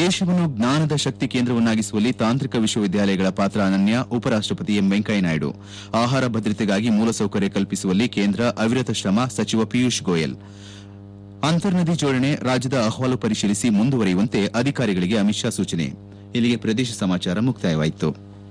ದೇಶವನ್ನು ಜ್ಞಾನದ ಶಕ್ತಿ ಕೇಂದ್ರವನ್ನಾಗಿಸುವಲ್ಲಿ ತಾಂತ್ರಿಕ ವಿಶ್ವವಿದ್ಯಾಲಯಗಳ ಪಾತ್ರ ಅನನ್ಯ ಉಪರಾಷ್ಟಪತಿ ಎಂ ವೆಂಕಯ್ಯನಾಯ್ಡು ಆಹಾರ ಭದ್ರತೆಗಾಗಿ ಮೂಲಸೌಕರ್ಯ ಕಲ್ಪಿಸುವಲ್ಲಿ ಕೇಂದ್ರ ಅವಿರತ ಶ್ರಮ ಸಚಿವ ಪಿಯೂಷ್ ಗೋಯಲ್ ಅಂತರ್ನದಿ ಜೋಡಣೆ ರಾಜ್ಯದ ಅಹವಾಲು ಪರಿಶೀಲಿಸಿ ಮುಂದುವರಿಯುವಂತೆ ಅಧಿಕಾರಿಗಳಿಗೆ ಅಮಿತ್ ಶಾ ಸೂಚನೆ ಇಲ್ಲಿಗೆ ಪ್ರದೇಶ ಸಮಾಚಾರ ಮುಕ್ತಾಯವಾಯಿತು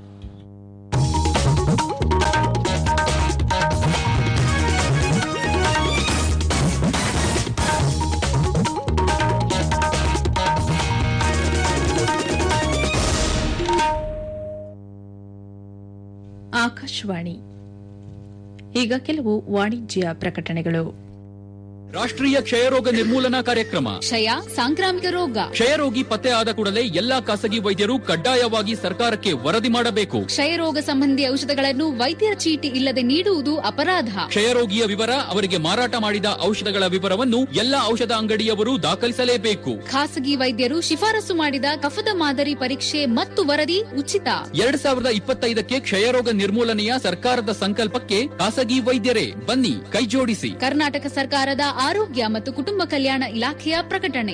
ಆಕಾಶವಾಣಿ ಈಗ ಕೆಲವು ವಾಣಿಜ್ಯ ಪ್ರಕಟಣೆಗಳು ರಾಷ್ಟ್ರೀಯ ಕ್ಷಯರೋಗ ನಿರ್ಮೂಲನಾ ಕಾರ್ಯಕ್ರಮ ಕ್ಷಯ ಸಾಂಕ್ರಾಮಿಕ ರೋಗ ಕ್ಷಯರೋಗಿ ಪತ್ತೆ ಆದ ಕೂಡಲೇ ಎಲ್ಲಾ ಖಾಸಗಿ ವೈದ್ಯರು ಕಡ್ಡಾಯವಾಗಿ ಸರ್ಕಾರಕ್ಕೆ ವರದಿ ಮಾಡಬೇಕು ಕ್ಷಯರೋಗ ಸಂಬಂಧಿ ಔಷಧಗಳನ್ನು ವೈದ್ಯರ ಚೀಟಿ ಇಲ್ಲದೆ ನೀಡುವುದು ಅಪರಾಧ ಕ್ಷಯರೋಗಿಯ ವಿವರ ಅವರಿಗೆ ಮಾರಾಟ ಮಾಡಿದ ಔಷಧಗಳ ವಿವರವನ್ನು ಎಲ್ಲಾ ಔಷಧ ಅಂಗಡಿಯವರು ದಾಖಲಿಸಲೇಬೇಕು ಖಾಸಗಿ ವೈದ್ಯರು ಶಿಫಾರಸು ಮಾಡಿದ ಕಫದ ಮಾದರಿ ಪರೀಕ್ಷೆ ಮತ್ತು ವರದಿ ಉಚಿತ ಎರಡ್ ಸಾವಿರದ ಇಪ್ಪತ್ತೈದಕ್ಕೆ ಕ್ಷಯರೋಗ ನಿರ್ಮೂಲನೆಯ ಸರ್ಕಾರದ ಸಂಕಲ್ಪಕ್ಕೆ ಖಾಸಗಿ ವೈದ್ಯರೇ ಬನ್ನಿ ಕೈಜೋಡಿಸಿ ಕರ್ನಾಟಕ ಸರ್ಕಾರದ ಆರೋಗ್ಯ ಮತ್ತು ಕುಟುಂಬ ಕಲ್ಯಾಣ ಇಲಾಖೆಯ ಪ್ರಕಟಣೆ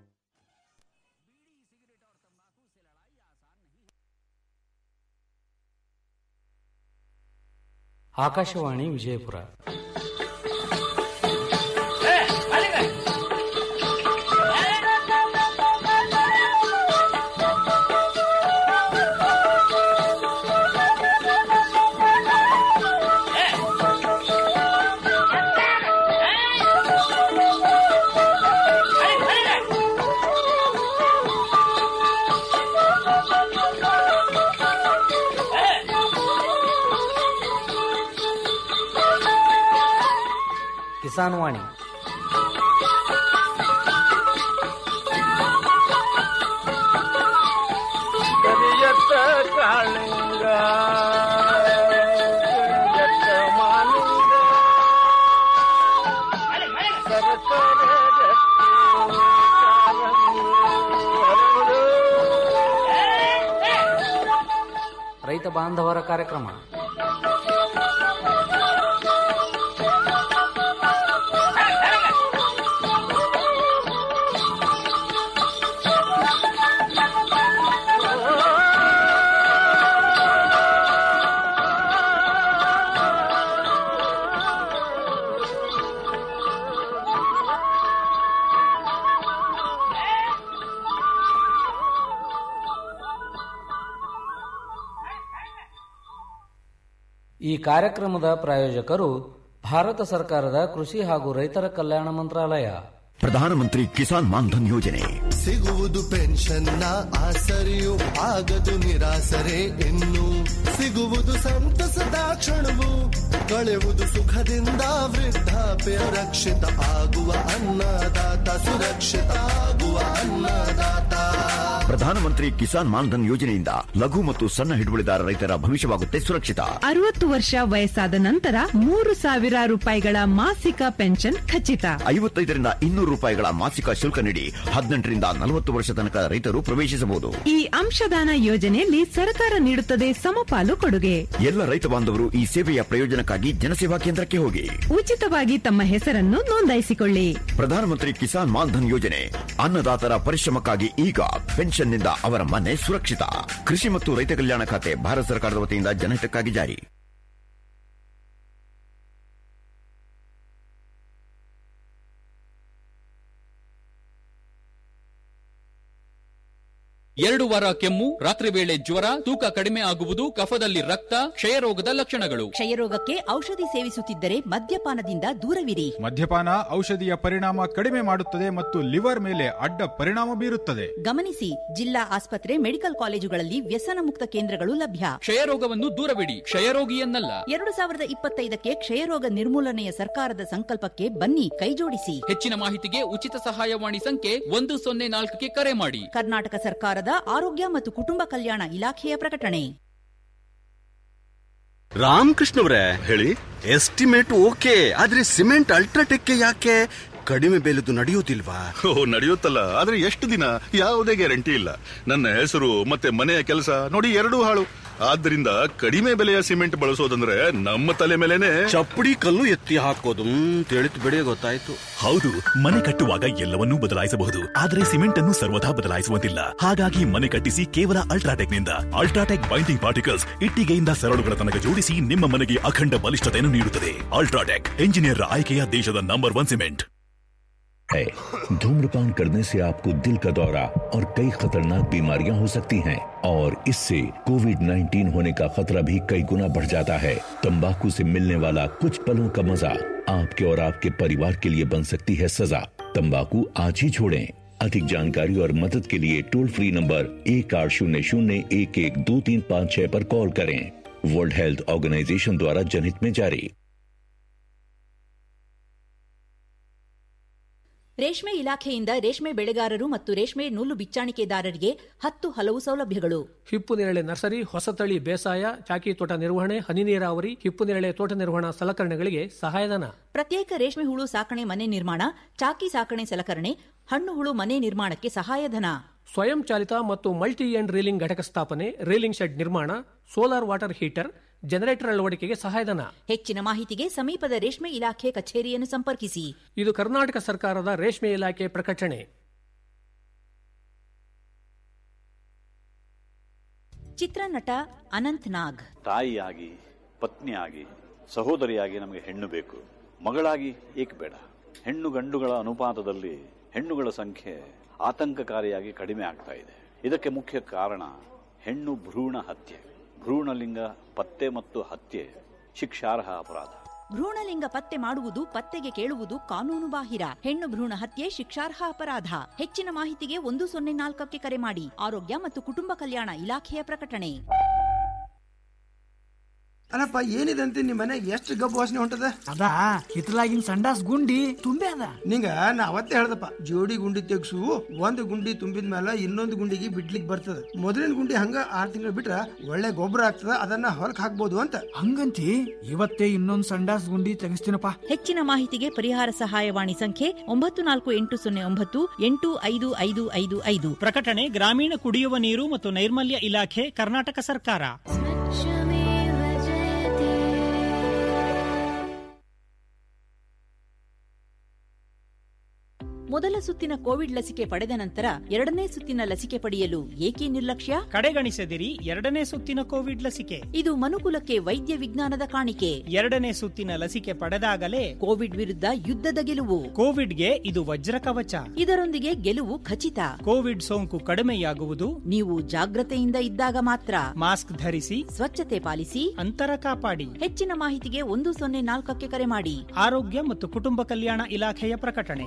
ಆಕಾಶವಾಣಿ ವಿಜಯಪುರ ಕಿಸಾನ್ ವಾಣಿ ಕರಿಯತ್ತ ಕಾಳಿಂಗ ಕರಿಯತ್ತ ಮಾಲಿಂಗ ಸರಸರ ರಕ್ತಿ ಕಾರಂಗಿ ಹರಡು. ರೈತ ಬಾಂಧವರ ಕಾರ್ಯಕ್ರಮ ಈ ಕಾರ್ಯಕ್ರಮದ ಪ್ರಾಯೋಜಕರು ಭಾರತ ಸರ್ಕಾರದ ಕೃಷಿ ಹಾಗೂ ರೈತರ ಕಲ್ಯಾಣ ಮಂತ್ರಾಲಯ ಪ್ರಧಾನಮಂತ್ರಿ ಕಿಸಾನ್ ಮಾನ್ಧನ್ ಯೋಜನೆ ಸಿಗುವುದು ಪೆನ್ಷನ್ನ ಆಸರೆಯು ಆಗದು ನಿರಾಸರೆ ಇನ್ನು ಸಿಗುವುದು ಸಂತಸದ ಕ್ಷಣವು ಕಳೆಯುವುದು ಸುಖದಿಂದ ವೃದ್ಧಾಪ್ಯ ರಕ್ಷಿತ ಆಗುವ ಅನ್ನದಾತ ಸುರಕ್ಷಿತ ಆಗುವ ಅನ್ನದಾತ ಪ್ರಧಾನಮಂತ್ರಿ ಕಿಸಾನ್ ಮಾನ್ಧನ್ ಯೋಜನೆಯಿಂದ ಲಘು ಮತ್ತು ಸಣ್ಣ ಹಿಡುವಳಿದಾರ ರೈತರ ಭವಿಷ್ಯವಾಗುತ್ತೆ ಸುರಕ್ಷಿತ ಅರವತ್ತು ವರ್ಷ ವಯಸ್ಸಾದ ನಂತರ ಮೂರು ಸಾವಿರ ರೂಪಾಯಿಗಳ ಮಾಸಿಕ ಪೆನ್ಷನ್ ಖಚಿತ ಐವತ್ತೈದರಿಂದ ಇನ್ನೂರು ರೂಪಾಯಿಗಳ ಮಾಸಿಕ ಶುಲ್ಕ ನೀಡಿ ಹದಿನೆಂಟರಿಂದ ನಲವತ್ತು ವರ್ಷ ತನಕ ರೈತರು ಪ್ರವೇಶಿಸಬಹುದು ಈ ಅಂಶದಾನ ಯೋಜನೆಯಲ್ಲಿ ಸರ್ಕಾರ ನೀಡುತ್ತದೆ ಸಮಪಾಲು ಕೊಡುಗೆ ಎಲ್ಲ ರೈತ ಬಾಂಧವರು ಈ ಸೇವೆಯ ಪ್ರಯೋಜನಕ್ಕಾಗಿ ಜನಸೇವಾ ಕೇಂದ್ರಕ್ಕೆ ಹೋಗಿ ಉಚಿತವಾಗಿ ತಮ್ಮ ಹೆಸರನ್ನು ನೋಂದಾಯಿಸಿಕೊಳ್ಳಿ ಪ್ರಧಾನಮಂತ್ರಿ ಕಿಸಾನ್ ಮಾನ್ಧನ್ ಯೋಜನೆ ಅನ್ನದಾತರ ಪರಿಶ್ರಮಕ್ಕಾಗಿ ಈಗ ಪೆನ್ಷನ್ನಿಂದ ಅವರ ಮನೆ ಸುರಕ್ಷಿತ ಕೃಷಿ ಮತ್ತು ರೈತ ಕಲ್ಯಾಣ ಖಾತೆ ಭಾರತ ಸರ್ಕಾರದ ವತಿಯಿಂದ ಜನಹಿತಕ್ಕಾಗಿ ಜಾರಿ ಎರಡು ವಾರ ಕೆಮ್ಮು ರಾತ್ರಿ ವೇಳೆ ಜ್ವರ ತೂಕ ಕಡಿಮೆ ಆಗುವುದು ಕಫದಲ್ಲಿ ರಕ್ತ ಕ್ಷಯರೋಗದ ಲಕ್ಷಣಗಳು ಕ್ಷಯರೋಗಕ್ಕೆ ಔಷಧಿ ಸೇವಿಸುತ್ತಿದ್ದರೆ ಮದ್ಯಪಾನದಿಂದ ದೂರವಿರಿ ಮದ್ಯಪಾನ ಔಷಧಿಯ ಪರಿಣಾಮ ಕಡಿಮೆ ಮಾಡುತ್ತದೆ ಮತ್ತು ಲಿವರ್ ಮೇಲೆ ಅಡ್ಡ ಪರಿಣಾಮ ಬೀರುತ್ತದೆ ಗಮನಿಸಿ ಜಿಲ್ಲಾ ಆಸ್ಪತ್ರೆ ಮೆಡಿಕಲ್ ಕಾಲೇಜುಗಳಲ್ಲಿ ವ್ಯಸನ ಮುಕ್ತ ಕೇಂದ್ರಗಳು ಲಭ್ಯ ಕ್ಷಯರೋಗವನ್ನು ದೂರವಿಡಿ ಕ್ಷಯರೋಗಿಯನ್ನಲ್ಲ ಎರಡು ಸಾವಿರದ ಇಪ್ಪತ್ತೈದಕ್ಕೆ ಕ್ಷಯರೋಗ ನಿರ್ಮೂಲನೆಯ ಸರ್ಕಾರದ ಸಂಕಲ್ಪಕ್ಕೆ ಬನ್ನಿ ಕೈಜೋಡಿಸಿ ಹೆಚ್ಚಿನ ಮಾಹಿತಿಗೆ ಉಚಿತ ಸಹಾಯವಾಣಿ ಸಂಖ್ಯೆ ಒಂದು ಸೊನ್ನೆ ನಾಲ್ಕಕ್ಕೆ ಕರೆ ಮಾಡಿ ಕರ್ನಾಟಕ ಸರ್ಕಾರದ ಆರೋಗ್ಯ ಮತ್ತು ಕುಟುಂಬ ಕಲ್ಯಾಣ ಇಲಾಖೆಯ ಪ್ರಕಟಣೆ ರಾಮಕೃಷ್ಣ ಅವರೇ ಹೇಳಿ ಎಸ್ಟಿಮೇಟ್ ಓಕೆ ಆದ್ರೆ ಸಿಮೆಂಟ್ ಅಲ್ಟ್ರಾಟೆಕ್ ಯಾಕೆ ಕಡಿಮೆ ಬೆಲೆದು ನಡೆಯುತ್ತಿಲ್ವಾ ಓ ನಡೆಯುತ್ತಲ್ಲ ಆದ್ರೆ ಎಷ್ಟು ದಿನ ಯಾವುದೇ ಗ್ಯಾರಂಟಿ ಇಲ್ಲ ನನ್ನ ಹೆಸರು ಮತ್ತೆ ಮನೆಯ ಕೆಲಸ ನೋಡಿ ಎರಡೂ ಹಾಳು ಆದ್ದರಿಂದ ಕಡಿಮೆ ಬೆಲೆಯ ಸಿಮೆಂಟ್ ಬಳಸೋದಂದ್ರೆ ನಮ್ಮ ತಲೆ ಮೇಲೆನೆ ಚಪ್ಪಡಿ ಕಲ್ಲು ಎತ್ತಿ ಹಾಕೋದು ತಿಳಿತು ಬಿಡಿ ಗೊತ್ತಾಯ್ತು ಹೌದು ಮನೆ ಕಟ್ಟುವಾಗ ಎಲ್ಲವನ್ನೂ ಬದಲಾಯಿಸಬಹುದು ಆದರೆ ಸಿಮೆಂಟ್ ಅನ್ನು ಸರ್ವದಾ ಬದಲಾಯಿಸುವಂತಿಲ್ಲ ಹಾಗಾಗಿ ಮನೆ ಕಟ್ಟಿಸಿ ಕೇವಲ ಅಲ್ಟ್ರಾಟೆಕ್ ನಿಂದ ಅಲ್ಟ್ರಾಟೆಕ್ ಬೈಂಡಿಂಗ್ ಪಾರ್ಟಿಕಲ್ಸ್ ಇಟ್ಟಿಗೆಯಿಂದ ಸರಳುಗಳ ತನಕ ಜೋಡಿಸಿ ನಿಮ್ಮ ಮನೆಗೆ ಅಖಂಡ ಬಲಿಷ್ಠತೆಯನ್ನು ನೀಡುತ್ತದೆ ಅಲ್ಟ್ರಾಟೆಕ್ ಎಂಜಿನಿಯರ್ ಆಯ್ಕೆಯ ದೇಶದ ನಂಬರ್ ಒನ್ ಸಿಮೆಂಟ್ है धूम्रपान करने से आपको दिल का दौरा और कई खतरनाक बीमारियां हो सकती हैं और इससे कोविड 19 होने का खतरा भी कई गुना बढ़ जाता है तंबाकू से मिलने वाला कुछ पलों का मजा आपके और आपके परिवार के लिए बन सकती है सजा तंबाकू आज ही छोड़ें अधिक जानकारी और मदद के लिए टोल फ्री नंबर एक आठ शून्य शून्य एक एक दो तीन पाँच छह पर कॉल करें वर्ल्ड हेल्थ ऑर्गेनाइजेशन द्वारा जनहित में जारी ರೇಷ್ಮೆ ಇಲಾಖೆಯಿಂದ ರೇಷ್ಮೆ ಬೆಳೆಗಾರರು ಮತ್ತು ರೇಷ್ಮೆ ನೂಲು ಬಿಚ್ಚಾಣಿಕೆದಾರರಿಗೆ ಹತ್ತು ಹಲವು ಸೌಲಭ್ಯಗಳು ಹಿಪ್ಪು ನೇರಳೆ ನರ್ಸರಿ ಹೊಸತಳಿ ಬೇಸಾಯ ಚಾಕಿ ತೋಟ ನಿರ್ವಹಣೆ ಹನಿ ನೀರಾವರಿ ಹಿಪ್ಪು ನೇರಳೆ ತೋಟ ನಿರ್ವಹಣಾ ಸಲಕರಣೆಗಳಿಗೆ ಸಹಾಯಧನ ಪ್ರತ್ಯೇಕ ರೇಷ್ಮೆ ಹುಳು ಸಾಕಣೆ ಮನೆ ನಿರ್ಮಾಣ ಚಾಕಿ ಸಾಕಣೆ ಸಲಕರಣೆ ಹಣ್ಣು ಹುಳು ಮನೆ ನಿರ್ಮಾಣಕ್ಕೆ ಸಹಾಯಧನ ಸ್ವಯಂ ಚಾಲಿತ ಮತ್ತು ಮಲ್ಟಿ ಎಂಡ್ ರೀಲಿಂಗ್ ಘಟಕ ಸ್ಥಾಪನೆ ರೀಲಿಂಗ್ ಶೆಡ್ ನಿರ್ಮಾಣ ಸೋಲಾರ್ ವಾಟರ್ ಹೀಟರ್ ಜನರೇಟರ್ ಅಳವಡಿಕೆಗೆ ಸಹಾಯಧನ ಹೆಚ್ಚಿನ ಮಾಹಿತಿಗೆ ಸಮೀಪದ ರೇಷ್ಮೆ ಇಲಾಖೆ ಕಚೇರಿಯನ್ನು ಸಂಪರ್ಕಿಸಿ ಇದು ಕರ್ನಾಟಕ ಸರ್ಕಾರದ ರೇಷ್ಮೆ ಇಲಾಖೆ ಪ್ರಕಟಣೆ ಚಿತ್ರನಟ ಅನಂತ್ ನಾಗ್ ತಾಯಿಯಾಗಿ ಪತ್ನಿಯಾಗಿ ಸಹೋದರಿಯಾಗಿ ನಮಗೆ ಹೆಣ್ಣು ಬೇಕು ಮಗಳಾಗಿ ಏಕೆ ಬೇಡ ಹೆಣ್ಣು ಗಂಡುಗಳ ಅನುಪಾತದಲ್ಲಿ ಹೆಣ್ಣುಗಳ ಸಂಖ್ಯೆ ಆತಂಕಕಾರಿಯಾಗಿ ಕಡಿಮೆ ಆಗ್ತಾ ಇದೆ ಇದಕ್ಕೆ ಮುಖ್ಯ ಕಾರಣ ಹೆಣ್ಣು ಭ್ರೂಣ ಹತ್ಯೆ ಭ್ರೂಣಲಿಂಗ ಪತ್ತೆ ಮತ್ತು ಹತ್ಯೆ ಶಿಕ್ಷಾರ್ಹ ಅಪರಾಧ ಭ್ರೂಣಲಿಂಗ ಪತ್ತೆ ಮಾಡುವುದು ಪತ್ತೆಗೆ ಕೇಳುವುದು ಕಾನೂನು ಬಾಹಿರ ಹೆಣ್ಣು ಭ್ರೂಣ ಹತ್ಯೆ ಶಿಕ್ಷಾರ್ಹ ಅಪರಾಧ ಹೆಚ್ಚಿನ ಮಾಹಿತಿಗೆ ಒಂದು ಸೊನ್ನೆ ನಾಲ್ಕಕ್ಕೆ ಕರೆ ಮಾಡಿ ಆರೋಗ್ಯ ಮತ್ತು ಕುಟುಂಬ ಕಲ್ಯಾಣ ಇಲಾಖೆಯ ಪ್ರಕಟಣೆ ಅಲ್ಲಪ್ಪ ಏನಿದೆ ಅಂತ ನಿಮ್ಮ ಮನೆ ಎಷ್ಟು ಗಬ್ಬು ವಾಸನೆ ಹೊಂಟದ ಅದ ಹಿತ್ತಲಾಗಿನ ಸಂಡಾಸ್ ಗುಂಡಿ ತುಂಬೆ ಅದ ನಿಂಗ ನಾ ಅವತ್ತೇ ಹೇಳ್ದಪ್ಪ ಜೋಡಿ ಗುಂಡಿ ತೆಗ್ಸು ಒಂದು ಗುಂಡಿ ತುಂಬಿದ ಮೇಲೆ ಇನ್ನೊಂದು ಗುಂಡಿಗೆ ಬಿಡ್ಲಿಕ್ ಬರ್ತದ ಮೊದಲಿನ ಗುಂಡಿ ಹಂಗ ಆರ್ ತಿಂಗಳು ಬಿಟ್ರ ಒಳ್ಳೆ ಗೊಬ್ಬರ ಆಗ್ತದ ಅದನ್ನ ಹೊಲಕ್ ಹಾಕ್ಬೋದು ಅಂತ ಹಂಗಂತಿ ಇವತ್ತೇ ಇನ್ನೊಂದ್ ಸಂಡಾಸ್ ಗುಂಡಿ ತೆಗಿಸ್ತೀನಪ್ಪ ಹೆಚ್ಚಿನ ಮಾಹಿತಿಗೆ ಪರಿಹಾರ ಸಹಾಯವಾಣಿ ಸಂಖ್ಯೆ ಒಂಬತ್ತು ನಾಲ್ಕು ಎಂಟು ಸೊನ್ನೆ ಒಂಬತ್ತು ಎಂಟು ಐದು ಐದು ಐದು ಐದು ಪ್ರಕಟಣೆ ಗ್ರಾಮೀಣ ಕುಡಿಯುವ ನೀರು ಮತ್ತು ನೈರ್ಮಲ್ಯ ಇಲಾಖೆ ಕರ್ನಾಟಕ ಸರ್ಕಾರ ಮೊದಲ ಸುತ್ತಿನ ಕೋವಿಡ್ ಲಸಿಕೆ ಪಡೆದ ನಂತರ ಎರಡನೇ ಸುತ್ತಿನ ಲಸಿಕೆ ಪಡೆಯಲು ಏಕೆ ನಿರ್ಲಕ್ಷ್ಯ ಕಡೆಗಣಿಸದಿರಿ ಎರಡನೇ ಸುತ್ತಿನ ಕೋವಿಡ್ ಲಸಿಕೆ ಇದು ಮನುಕುಲಕ್ಕೆ ವೈದ್ಯ ವಿಜ್ಞಾನದ ಕಾಣಿಕೆ ಎರಡನೇ ಸುತ್ತಿನ ಲಸಿಕೆ ಪಡೆದಾಗಲೇ ಕೋವಿಡ್ ವಿರುದ್ಧ ಯುದ್ಧದ ಗೆಲುವು ಕೋವಿಡ್ಗೆ ಇದು ವಜ್ರ ಕವಚ ಇದರೊಂದಿಗೆ ಗೆಲುವು ಖಚಿತ ಕೋವಿಡ್ ಸೋಂಕು ಕಡಿಮೆಯಾಗುವುದು ನೀವು ಜಾಗ್ರತೆಯಿಂದ ಇದ್ದಾಗ ಮಾತ್ರ ಮಾಸ್ಕ್ ಧರಿಸಿ ಸ್ವಚ್ಛತೆ ಪಾಲಿಸಿ ಅಂತರ ಕಾಪಾಡಿ ಹೆಚ್ಚಿನ ಮಾಹಿತಿಗೆ ಒಂದು ಸೊನ್ನೆ ನಾಲ್ಕಕ್ಕೆ ಕರೆ ಮಾಡಿ ಆರೋಗ್ಯ ಮತ್ತು ಕುಟುಂಬ ಕಲ್ಯಾಣ ಇಲಾಖೆಯ ಪ್ರಕಟಣೆ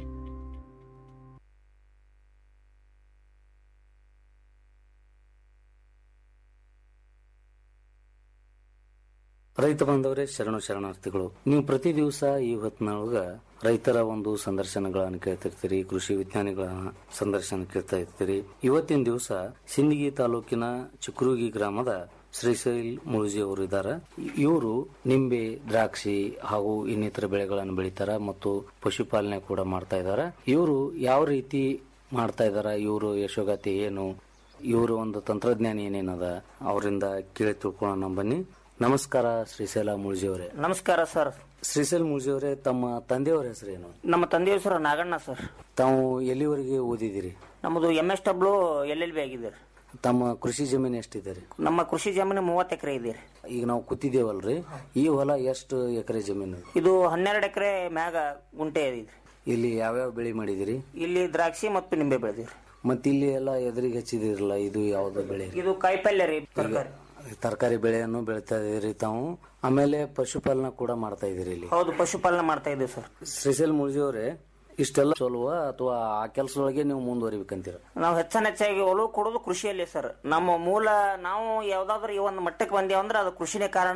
ರೈತ ಬಾಂಧವರೇ ಶರಣು ಶರಣಾರ್ಥಿಗಳು ನೀವು ಪ್ರತಿ ದಿವಸ ಈ ಹೊತ್ತಿನೊಳಗ ರೈತರ ಒಂದು ಸಂದರ್ಶನಗಳನ್ನು ಕೇಳ್ತಿರ್ತೀರಿ ಕೃಷಿ ವಿಜ್ಞಾನಿಗಳ ಸಂದರ್ಶನ ಕೇಳ್ತಾ ಇರ್ತೀರಿ ಇವತ್ತಿನ ದಿವಸ ಸಿಂದಗಿ ತಾಲೂಕಿನ ಚಿಕ್ರೂಗಿ ಗ್ರಾಮದ ಶ್ರೀಶೈಲ್ ಮುಳುಜಿ ಅವರು ಇದ್ದಾರೆ ಇವರು ನಿಂಬೆ ದ್ರಾಕ್ಷಿ ಹಾಗೂ ಇನ್ನಿತರ ಬೆಳೆಗಳನ್ನು ಬೆಳಿತಾರ ಮತ್ತು ಪಶುಪಾಲನೆ ಕೂಡ ಮಾಡ್ತಾ ಇದ್ದಾರೆ ಇವರು ಯಾವ ರೀತಿ ಮಾಡ್ತಾ ಇದಾರ ಇವರು ಯಶೋಗಾತಿ ಏನು ಇವರು ಒಂದು ತಂತ್ರಜ್ಞಾನ ಏನೇನದ ಅವರಿಂದ ಕೇಳಿ ತಿಳ್ಕೊಳ್ಳೋಣ ಬನ್ನಿ ನಮಸ್ಕಾರ ಶ್ರೀಶೈಲ ಮುಳ್ಜಿ ಅವರೇ ನಮಸ್ಕಾರ ಸರ್ ಶ್ರೀಶೈಲ್ ಮುಳ್ಜಿ ಅವರೇ ತಮ್ಮ ತಂದೆಯವರ ಹೆಸರೇನು ನಮ್ಮ ತಂದೆಯ ಹೆಸರು ನಾಗಣ್ಣ ಸರ್ ತಾವು ಎಲ್ಲಿವರೆಗೆ ಓದಿದಿರಿ ನಮ್ಮದು M S W L L B ಆಗಿದೆ ರೀ. ತಮ್ಮ ಕೃಷಿ ಜಮೀನು ಎಷ್ಟಿದೆ ರೀ ನಮ್ಮ ಕೃಷಿ ಜಮೀನು ಮೂವತ್ತು ಎಕರೆ ಇದೆ ರೀ. ಈಗ ನಾವು ಕೂತಿದ್ದೇವಲ್ರಿ ಈ ಹೊಲ ಎಷ್ಟು ಎಕರೆ ಜಮೀನು ಇದು ಹನ್ನೆರಡು ಎಕರೆ ಮ್ಯಾಗ ಗುಂಟೆ ಇದೆ ಇಲ್ಲಿ ಯಾವ್ಯಾವ ಬೆಳೆ ಮಾಡಿದಿರಿ ಇಲ್ಲಿ ದ್ರಾಕ್ಷಿ ಮತ್ತು ನಿಂಬೆ ಬೆಳೆದಿರಿ ಮತ್ತೆ ಇಲ್ಲಿ ಎಲ್ಲ ಎದುರಿಗೆ ಹಚ್ಚಿದಿರಲ್ಲ ಇದು ಯಾವ್ದು ಬೆಳೆ ಇದು ಕಾಯಿಪಲ್ಯ ರೀ ತರಕಾರಿ ತರಕಾರಿ ಬೆಳೆಯನ್ನು ಬೆಳಿತಾ ಇದೀರಿ ತಾವು ಆಮೇಲೆ ಪಶುಪಾಲನೆ ಕೂಡ ಮಾಡ್ತಾ ಇದೀರಿ ಇಲ್ಲಿ ಹೌದು ಪಶುಪಾಲನೆ ಮಾಡ್ತಾ ಇದ್ದೀವಿ ಸರ್ ಶ್ರೀಶೈಲ್ ಮುಳ್ಜಿ ಅವರೇ ಇಷ್ಟೆಲ್ಲ ಚಲುವ ಅಥವಾ ಆ ಕೆಲಸದೊಳಗೆ ನೀವು ಮುಂದುವರಿಬೇಕಂತೀರ ನಾವು ಹೆಚ್ಚಾನ ಹೆಚ್ಚಾಗಿ ಒಲವು ಕೊಡೋದು ಕೃಷಿಯಲ್ಲಿ ಸರ್ ನಮ್ಮ ಮೂಲ ನಾವು ಯಾವ್ದಾದ್ರು ಈ ಒಂದು ಮಟ್ಟಕ್ಕೆ ಬಂದೇವು ಅಂದ್ರೆ ಅದು ಕೃಷಿನೇ ಕಾರಣ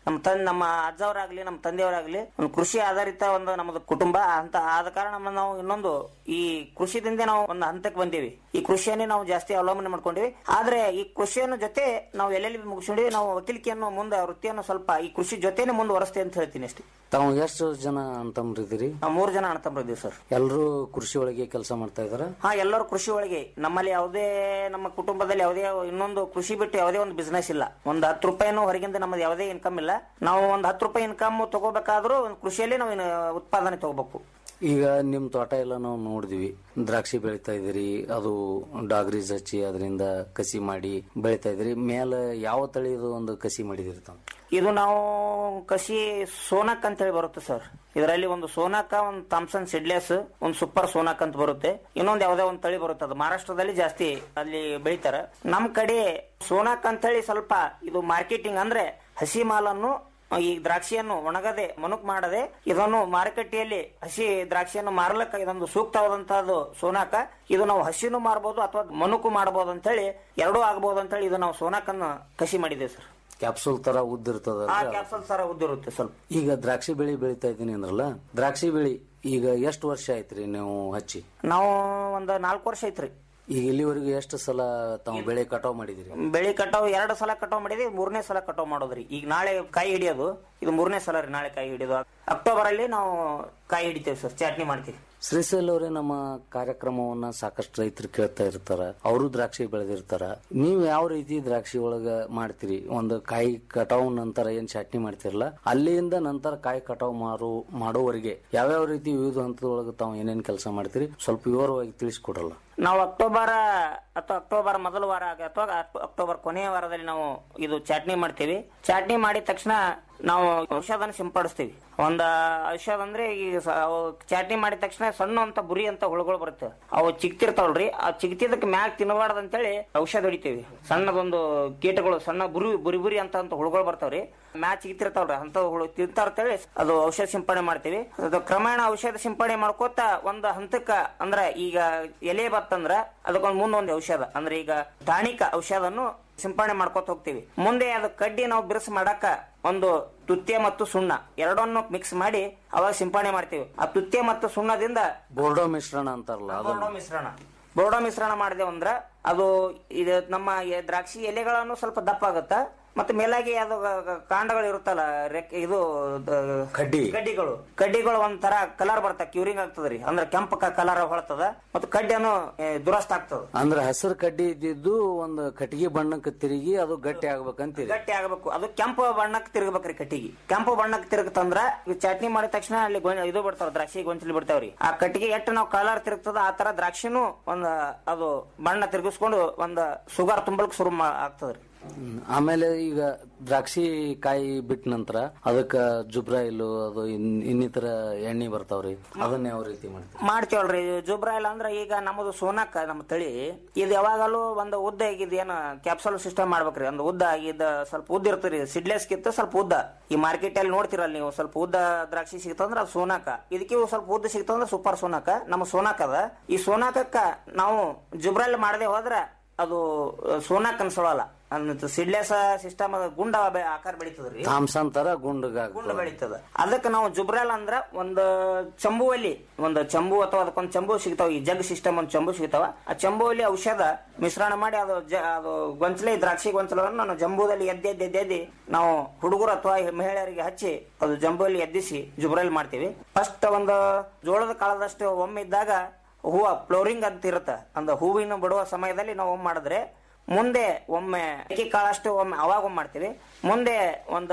ನಮ್ಮ ತಂದೆ ನಮ್ಮ ಅಜ್ಜವರಾಗ್ಲಿ ನಮ್ಮ ತಂದೆಯವರಾಗ್ಲಿ ಒಂದು ಕೃಷಿ ಆಧಾರಿತ ಒಂದು ನಮ್ಮದು ಕುಟುಂಬ ಅಂತ ಆದ ಕಾರಣ ನಮ್ಮ ನಾವು ಇನ್ನೊಂದು ಈ ಕೃಷಿದಿಂದ ನಾವು ಒಂದು ಹಂತಕ್ಕೆ ಬಂದೀವಿ ಈ ಕೃಷಿಯನ್ನೇ ನಾವು ಜಾಸ್ತಿ ಅವಲಂಬನೆ ಮಾಡ್ಕೊಂಡಿವಿ ಆದ್ರೆ ಈ ಕೃಷಿಯನ್ನು ಜೊತೆ ನಾವು ಎಲ್ಲೆಲ್ಲಿ ಮುಗಿಸ್ಕೊಂಡಿವಿ ನಾವು ವಕೀಲಿಕೆಯನ್ನು ಮುಂದೆ ವೃತ್ತಿಯನ್ನು ಸ್ವಲ್ಪ ಈ ಕೃಷಿ ಜೊತೆನೆ ಮುಂದುವರಿಸ್ತೇವೆ ಅಂತ ಹೇಳ್ತೀನಿ ಅಷ್ಟೇ ತಾವು ಎಷ್ಟು ಜನ ಅಂತಂಬ್ರಿದ್ದೀರಿ ನಾವು ಮೂರು ಜನ ಅಣ್ಣ ತಮ್ಮರಿದ್ದೀವಿ ಸರ್ ಎಲ್ಲರೂ ಕೃಷಿ ಒಳಗೆ ಕೆಲಸ ಮಾಡ್ತಾ ಇದಾರ ಹಾ ಎಲ್ಲರೂ ಕೃಷಿ ಒಳಗೆ ನಮ್ಮಲ್ಲಿ ಯಾವುದೇ ನಮ್ಮ ಕುಟುಂಬದಲ್ಲಿ ಯಾವುದೇ ಇನ್ನೊಂದು ಕೃಷಿ ಬಿಟ್ಟು ಯಾವುದೇ ಒಂದು ಬಿಸ್ನೆಸ್ ಇಲ್ಲ ಒಂದು ಹತ್ತು ರೂಪಾಯಿನೂ ಹೊರಗಿಂದ ನಮ್ಮದು ಯಾವುದೇ ಇನ್ಕಮ್ ಇಲ್ಲ ನಾವು ಒಂದು ಹತ್ತು ರೂಪಾಯಿ ಇನ್ಕಮ್ ತಗೋಬೇಕಾದ್ರೂ ಒಂದು ಕೃಷಿಯಲ್ಲಿ ನಾವು ಇನ್ನು ಉತ್ಪಾದನೆ ತಗೋಬೇಕು ಈಗ ನಿಮ್ ತೋಟ ಎಲ್ಲ ನಾವು ನೋಡಿದ್ವಿ ದ್ರಾಕ್ಷಿ ಬೆಳಿತಾ ಇದೀರಿ ಅದು ಡಾಗ್ರೀಸ್ ಹಚ್ಚಿ ಅದರಿಂದ ಕಸಿ ಮಾಡಿ ಬೆಳಿತಾ ಇದ್ರಿ ಮೇಲೆ ಯಾವ ತಳಿದು ಒಂದು ಕಸಿ ಮಾಡಿದಿರಿ ತಾವು ಇದು ನಾವು ಕಸಿ ಸೋನಾಕ್ ಅಂತ ಹೇಳಿ ಬರುತ್ತೆ ಸರ್ ಇದರಲ್ಲಿ ಒಂದು ಸೋನಾಕ ಒಂದು ಥಾಮ್ಸನ್ ಸಿಡ್ಲೆಸ್ ಒಂದು ಸೂಪರ್ ಸೋನಾಕ್ ಅಂತ ಬರುತ್ತೆ ಇನ್ನೊಂದು ಯಾವುದೇ ಒಂದು ತಳಿ ಬರುತ್ತೆ ಅದು ಮಹಾರಾಷ್ಟ್ರದಲ್ಲಿ ಜಾಸ್ತಿ ಅಲ್ಲಿ ಬೆಳಿತಾರ ನಮ್ ಕಡೆ ಸೋನಾಕ್ ಅಂತ ಹೇಳಿ ಸ್ವಲ್ಪ ಇದು ಮಾರ್ಕೆಟಿಂಗ್ ಅಂದ್ರೆ ಹಸಿ ಮಾಲನ್ನು ಈ ದ್ರಾಕ್ಷಿಯನ್ನು ಒಣಗದೆ ಮನುಕ್ ಮಾಡದೆ ಇದನ್ನು ಮಾರುಕಟ್ಟೆಯಲ್ಲಿ ಹಸಿ ದ್ರಾಕ್ಷಿಯನ್ನು ಮಾರಲಕ್ಕ ಇದೊಂದು ಸೂಕ್ತವಾದಂತಹದ್ದು ಸೋನಾಕ ಇದು ನಾವು ಹಸಿನೂ ಮಾರಬಹುದು ಅಥವಾ ಮನುಕು ಮಾಡಬಹುದು ಅಂತ ಹೇಳಿ ಎರಡೂ ಆಗಬಹುದು ಅಂತ ಹೇಳಿ ಇದು ನಾವು ಸೋನಾಕನ್ನು ಕಸಿ ಮಾಡಿದ್ದೇವೆ ಸರ್ ಕ್ಯಾಪ್ಸೂಲ್ ತರ ಉದ್ದಿರ್ತದ ಆ ಕ್ಯಾಪ್ಸಲ್ ಸರ ಉದ್ದಿರುತ್ತೆ ಸ್ವಲ್ಪ ಈಗ ದ್ರಾಕ್ಷಿ ಬೆಳಿ ಬೆಳಿತಾ ಇದೀನಿ ಅಂದ್ರಲ್ಲ ದ್ರಾಕ್ಷಿ ಬೆಳಿ ಈಗ ಎಷ್ಟು ವರ್ಷ ಆಯ್ತ್ರಿ ನೀವು ಹಚ್ಚಿ ನಾವು ಒಂದು ನಾಲ್ಕು ವರ್ಷ ಐತ್ರಿ ಈಗ ಇಲ್ಲಿವರೆಗೂ ಎಷ್ಟು ಸಲ ತಾವು ಬೆಳೆ ಕಟಾವ್ ಮಾಡಿದಿರಿ ಬೆಳಿ ಕಟಾವ್ ಎರಡು ಸಲ ಕಟಾವ್ ಮಾಡಿದ್ವಿ ಮೂರನೇ ಸಲ ಕಟಾವ್ ಮಾಡೋದ್ರಿ ಈಗ ನಾಳೆ ಕಾಯಿ ಹಿಡಿಯೋದು ಇದು ಮೂರನೇ ಸಲ ರೀ ನಾಳೆ ಕಾಯಿ ಹಿಡಿಯೋದು ಅಕ್ಟೋಬರ್ ಅಲ್ಲಿ ನಾವು ಕಾಯಿ ಹಿಡಿತೇವೆ ಸರ್ ಚಟ್ನಿ ಮಾಡ್ತೀವಿ ಶ್ರೀಶೈಲ್ ಅವರೇ ನಮ್ಮ ಕಾರ್ಯಕ್ರಮವನ್ನ ಸಾಕಷ್ಟು ರೈತರು ಕೇಳ್ತಾ ಇರ್ತಾರ ಅವರು ದ್ರಾಕ್ಷಿ ಬೆಳೆದಿರ್ತಾರ ನೀವು ಯಾವ ರೀತಿ ದ್ರಾಕ್ಷಿ ಒಳಗ ಮಾಡ್ತೀರಿ ಒಂದು ಕಾಯಿ ಕಟಾವ್ ನಂತರ ಏನ್ ಚಟ್ನಿ ಮಾಡ್ತಿರಲ್ಲ ಅಲ್ಲಿಂದ ನಂತರ ಕಾಯಿ ಕಟಾವ್ ಮಾರು ಮಾಡೋವರೆಗೆ ಯಾವ್ಯಾವ ರೀತಿ ವಿವಿಧ ಹಂತದೊಳಗ ತಾವು ಏನೇನ್ ಕೆಲಸ ಮಾಡ್ತೀರಿ ಸ್ವಲ್ಪ ವಿವರವಾಗಿ ತಿಳಿಸ್ಕೊಡಲ್ಲ ನಾವು ಅಕ್ಟೋಬರ್ ಅಥವಾ ಅಕ್ಟೋಬರ್ ಮೊದಲ ವಾರ ಆಗ- ಅಥವಾ ಅಕ್- ಅಕ್ಟೋಬರ್ ಕೊನೆಯ ವಾರದಲ್ಲಿ ನಾವು ಇದು ಚಟ್ನಿ ಮಾಡ್ತೀವಿ ಚಟ್ನಿ ಮಾಡಿದ ತಕ್ಷಣ ನಾವು ಔಷಧನ ಸಿಂಪಡಿಸ್ತೀವಿ ಒಂದ ಔಷಧ ಅಂದ್ರೆ ಈ ಸ- ಅವು ಚಟ್ನಿ ಮಾಡಿದ ತಕ್ಷಣ ಸಣ್ಣ ಅಂತ ಬುರಿ ಅಂತ ಹುಳುಗಳು ಬರುತ್ತೆ ಅವು ಚಿಕ್ತಿರ್ತಾವಲ್ರಿ ಆ ಚಿಕ್ತಿದಕ್ಕೆ ಮ್ಯಾಗ್ ತಿನ್ನಬಾರ್ದು ಅಂತೇಳಿ ಔಷಧ ಹೊಡಿತೀವಿ ಸಣ್ಣದೊಂದು ಕೀಟಗಳು ಸಣ್ಣ ಬುರಿ ಬುರಿ ಬುರಿ ಅಂತ ಅಂತ ಹುಳುಗಳು ಬರ್ತಾವ್ರಿ ಮ್ಯಾಚ್ ಚಿಕ್ತಿರ್ತಾವ್ರಿ ಅಂತ ಹುಳು ತಿಂತಾರ ಅಂತೇಳಿ ಅದು ಔಷಧ ಸಿಂಪಡಣೆ ಮಾಡ್ತೀವಿ ಅದು ಕ್ರಮೇಣ ಔಷಧ ಸಿಂಪಡಣೆ ಮಾಡ್ಕೋತ ಒಂದ್ ಹಂತಕ್ಕ ಅಂದ್ರ ಈಗ ಎಲೆ ಬತ್ತಂದ್ರ ಅದಕ್ಕೊಂದ್ ಮುಂದೊಂದು ಔಷಧ ಅಂದ್ರೆ ಈಗ ಟಾಣಿಕ ಔಷಧನು ಸಿಂಪಡಣೆ ಮಾಡ್ಕೋತ ಹೋಗ್ತೀವಿ ಮುಂದೆ ಅದು ಕಡ್ಡಿ ನಾವು ಬಿರುಸ್ ಮಾಡಾಕ ಒಂದು ತುತ್ತೆ ಮತ್ತು ಸುಣ್ಣ ಎರಡನ್ನು ಮಿಕ್ಸ್ ಮಾಡಿ ಅವಾಗ ಸಿಂಪಡಣೆ ಮಾಡ್ತೀವಿ ಆ ತುತ್ತೆ ಮತ್ತು ಸುಣ್ಣದಿಂದ ಬೋರ್ಡೋ ಮಿಶ್ರಣ ಅಂತಾರಲ್ಲ ಅದನ್ನ ಬೋರ್ಡೋ ಮಿಶ್ರಣ ಬೋರ್ಡೋ ಮಿಶ್ರಣ ಮಾಡಿದೆವು ಅಂದ್ರ ಅದು ಇದು ನಮ್ಮ ಎ- ದ್ರಾಕ್ಷಿ ಎಲೆಗಳನ್ನು ಸ್ವಲ್ಪ ದಪ್ಪ ಆಗುತ್ತ ಮತ್ತೆ ಮೇಲಾಗಿ ಅದು ಗ- ಗ- ಕಾಂಡಗಳು ಇರುತ್ತಲ್ಲ ರೆಕ್ ಇದು ದ- ಕಡ್ಡಿ ಕಡ್ಡಿಗಳು ಕಡ್ಡಿಗಳು ಒಂಥರ ಕಲರ್ ಬರ್ತ ಕ್ಯೂರಿಂಗ್ ಆಗ್ತದ್ರಿ ಅಂದ್ರೆ ಕೆಂಪ ಕಲರ್ ಹೊಳತದ ಮತ್ತು ಕಡ್ಡಿಯನ್ನು ಏ, ದುರಸ್ತ ಆಗ್ತದ ಅಂದ್ರೆ ಹಸಿರು ಕಡ್ಡಿ ಇದ್ದಿದ್ದು ಒಂದು ಕಟ್ಟಿಗೆ ಬಣ್ಣಕ್ಕೆ ತಿರುಗಿ ಅದು ಗಟ್ಟಿ ಆಗ್ಬೇಕಂತೀರಿ ಗಟ್ಟಿ ಆಗಬೇಕು ಅದು ಕೆಂಪು ಬಣ್ಣಕ್ಕೆ ತಿರುಗಬೇಕ್ರಿ ಕಟ್ಟಿಗೆ ಕೆಂಪು ಬಣ್ಣಕ್ಕೆ ತಿರುಗತಂದ್ರ ಈ ಚಟ್ನಿ ಮಾಡಿದ ತಕ್ಷಣ ಅಲ್ಲಿ ಗೊಂಜ- ಇದು ಬಿಡ್ತಾವ ದ್ರಾಕ್ಷಿ ಗೊಂಚಲಿ ಬಿಡ್ತಾವ್ರಿ ಆ ಕಟ್ಟಿಗೆ ಎಷ್ಟು ನಾವು ಕಲರ್ ತಿರುಗ್ತದ ಆ ತರ ದ್ರಾಕ್ಷಿನೂ ಒಂದ್ ಅದು ಬಣ್ಣ ತಿರುಗಿಸ್ಕೊಂಡು ಒಂದ್ ಸುಗರ್ ತುಂಬಲ್ಕ್ ಶುರು ಮಾ- ಆಗ್ತದ್ರಿ ಹ್ಮ್. ಆಮೇಲೆ ಈಗ ದ್ರಾಕ್ಷಿ ಕಾಯಿ ಬಿಟ್ಟ ನಂತರ ಅದಕ್ಕ ಜುಬ್ರಾಯಿಲು ಅದು ಇನ್- ಇನ್ನಿತರ ಎಣ್ಣೆ ಬರ್ತಾವ್ರಿ ಅದನ್ನ ಯಾವ ರೀತಿ ಮಾಡ್ತೀವಿ ಮಾಡ್ತೀವಲ್ರಿ ಜುಬ್ರಾ ಇಲ್ಲ ಅಂದ್ರೆ ಈಗ ನಮ್ಮದು ಸೋನಾಕ ನಮ್ಮ ತಳಿ ಇದು ಯಾವಾಗಲೂ ಒಂದು ಉದ್ದ ಆಗಿದ್ ಏನ ಕ್ಯಾಪ್ಸಲ್ ಸಿಸ್ಟಮ್ ಮಾಡ್ಬೇಕ್ರಿ ಒಂದು ಉದ್ದ ಆಗಿದ್ದ ಸ್ವಲ್ಪ ಉದ್ದ ಇರ್ತದ್ರಿ ಸಿಡ್ಲೆಸ್ ಕಿತ್ತ ಸ್ವಲ್ಪ ಉದ್ದ ಈ ಮಾರ್ಕೆಟ್ ಅಲ್ಲಿ ನೋಡ್ತಿರಲ್ಲ ನೀವು ಸ್ವಲ್ಪ ಉದ್ದ ದ್ರಾಕ್ಷಿ ಸಿಗ್ತಂದ್ರ ಅದು ಸೋನಾಕ ಇದಕ್ಕೆ ಇವು ಸ್ವಲ್ಪ ಉದ್ದ ಸಿಗ್ತಂದ್ರ ಸೂಪರ್ ಸೋನಾಕ ನಮ್ಮ ಸೋನಾಕ ಅದ ಈ ಸೋನಾಕಕ್ಕ ನಾವು ಜುಬ್ರಲ್ಲಿ ಮಾಡದೆ ಹೋದ್ರ ಅದು ಸೋನಾಕ್ ಅನ್ಸೋಳಲ್ಲ ಸಿಡ್ಲೆಸ್ ಸಿಸ್ಟಮ್ ಗುಂಡ ಬೆ- ಆಕಾರ ಬೆಳಿತದ್ರಿ ಥಾಮ್ಸನ್ ತರ ಗುಂಡಗಾಗ ಗುಂಡು ಬೆಳೀತದ ಅದಕ್ಕೆ ನಾವು ಜುಬ್ರಾಲ್ ಅಂದ್ರ ಒಂದು ಚಂಬುವಲ್ಲಿ ಒಂದು ಚಂಬು ಅಥವಾ ಅದಕ್ಕೊಂದು ಚಂಬು ಸಿಗ್ತಾವ ಈ ಜಗ್ ಸಿಸ್ಟಮ್ ಒಂದು ಚಂಬು ಸಿಗ್ತಾವ ಆ ಚಂಬುವಲ್ಲಿ ಔಷಧ ಮಿಶ್ರಣ ಮಾಡಿ ಅದು ಜ- ಅದು ಗೊಂಚಲೆ ದ್ರಾಕ್ಷಿ ಗೊಂಚಲವನ್ನು ನಾವು ಜಂಬೂದಲ್ಲಿ ಎದ್ದೆದ್ದು ಎದ್ದೆದ್ದಿ ನಾವು ಹುಡುಗರು ಅಥವಾ ಮಹಿಳೆಯರಿಗೆ ಹಚ್ಚಿ ಅದು ಜಂಬುವಲ್ಲಿ ಎದ್ದಿಸಿ ಜುಬ್ರಾಲ್ ಮಾಡ್ತೀವಿ ಫಸ್ಟ್ ಒಂದು ಜೋಳದ ಕಾಳದಷ್ಟು ಒಮ್ಮೆ ಇದ್ದಾಗ ಹೂವ ಫ್ಲೋರಿಂಗ್ ಅಂತ ಇರುತ್ತೆ ಅಂದ್ರೆ ಹೂವಿನ ಬಿಡುವ ಸಮಯದಲ್ಲಿ ನಾವು ಒಮ್ಮೆ ಮಾಡಿದ್ರೆ ಮುಂದೆ ಒಮ್ಮೆ ಅಕ್ಕಿ ಕಾಳಷ್ಟು ಒಮ್ಮೆ ಅವಾಗ ಒಮ್ಮೆ ಮಾಡ್ತೀವಿ ಮುಂದೆ ಒಂದು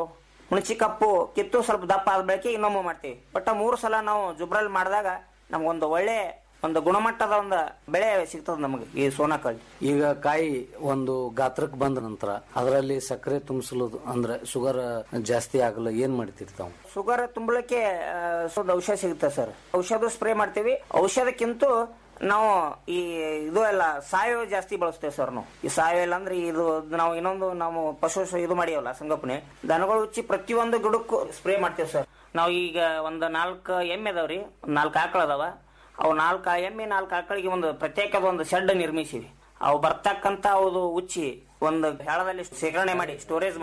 ಹುಣಚಿ ಕಪ್ಪು ಕಿತ್ತು ಸ್ವಲ್ಪ ದಪ್ಪ ಆದ ಬೆಳಕೆ ಇನ್ನೊಮ್ಮೆ ಮಾಡ್ತೀವಿ ಬಟ್ ಮೂರು ಸಲ ನಾವು ಜುಬ್ರಲ್ ಮಾಡಿದಾಗ ನಮ್ಗೊಂದು ಒಳ್ಳೆ ಒಂದು ಗುಣಮಟ್ಟದ ಒಂದು ಬೆಳೆ ಸಿಗ್ತದ ನಮಗೆ ಈ ಸೋನಾಕಳ್ಳಿ ಈಗ ಕಾಯಿ ಒಂದು ಗಾತ್ರಕ್ಕೆ ಬಂದ ನಂತರ ಅದರಲ್ಲಿ ಸಕ್ಕರೆ ತುಂಬಿಸಲು ಅಂದ್ರೆ ಶುಗರ್ ಜಾಸ್ತಿ ಆಗಲ್ಲ ಏನ್ ಮಾಡ್ತೀರಿ ತಾವು ಶುಗರ್ ತುಂಬಲಿಕ್ಕೆ ಆ, ಸ್ವಲ್ಪ ಔಷಧ ಸಿಗುತ್ತೆ ಸರ್ ಔಷಧ ಸ್ಪ್ರೇ ಮಾಡ್ತೀವಿ ಔಷಧಕ್ಕಿಂತ ನಾವು ಈ ಇದು ಎಲ್ಲ ಸಾವಯವ ಜಾಸ್ತಿ ಬಳಸ್ತೇವೆ ಸರ್ ನಾವು ಈ ಸಾವಯವ ಅಂದ್ರೆ ಇದು ನಾವು ಇನ್ನೊಂದು ನಾವು ಪಶು ಸ- ಇದು ಮಾಡಿವಲ್ಲ ಸಂಗೋಪನೆ ದನಗಳು ಉಚ್ಚಿ ಪ್ರತಿಯೊಂದು ಗಿಡಕ್ಕೂ ಸ್ಪ್ರೇ ಮಾಡ್ತೇವೆ ಸರ್ ನಾವು ಈಗ ಒಂದು ನಾಲ್ಕು ಎಮ್ಮೆ ಅದಾವ್ರಿ ಒಂದ್ ನಾಲ್ಕು ಆಕಳ ಅದಾವ ಅವು ನಾಲ್ಕು ಎಮ್ಮೆ ನಾಲ್ಕು ಆಕಳಿಗೆ ಒಂದು ಪ್ರತ್ಯೇಕದ ಒಂದು ಶೆಡ್ ನಿರ್ಮಿಸಿವಿ ಅವು ಬರ್ತಕ್ಕಂತ ಅವು ಉಚ್ಚಿ ಒಂದು ಹೇಳದಲ್ಲಿ ಶೇಖರಣೆ ಮಾಡಿ ಸ್ಟೋರೇಜ್ ಮಾಡಿ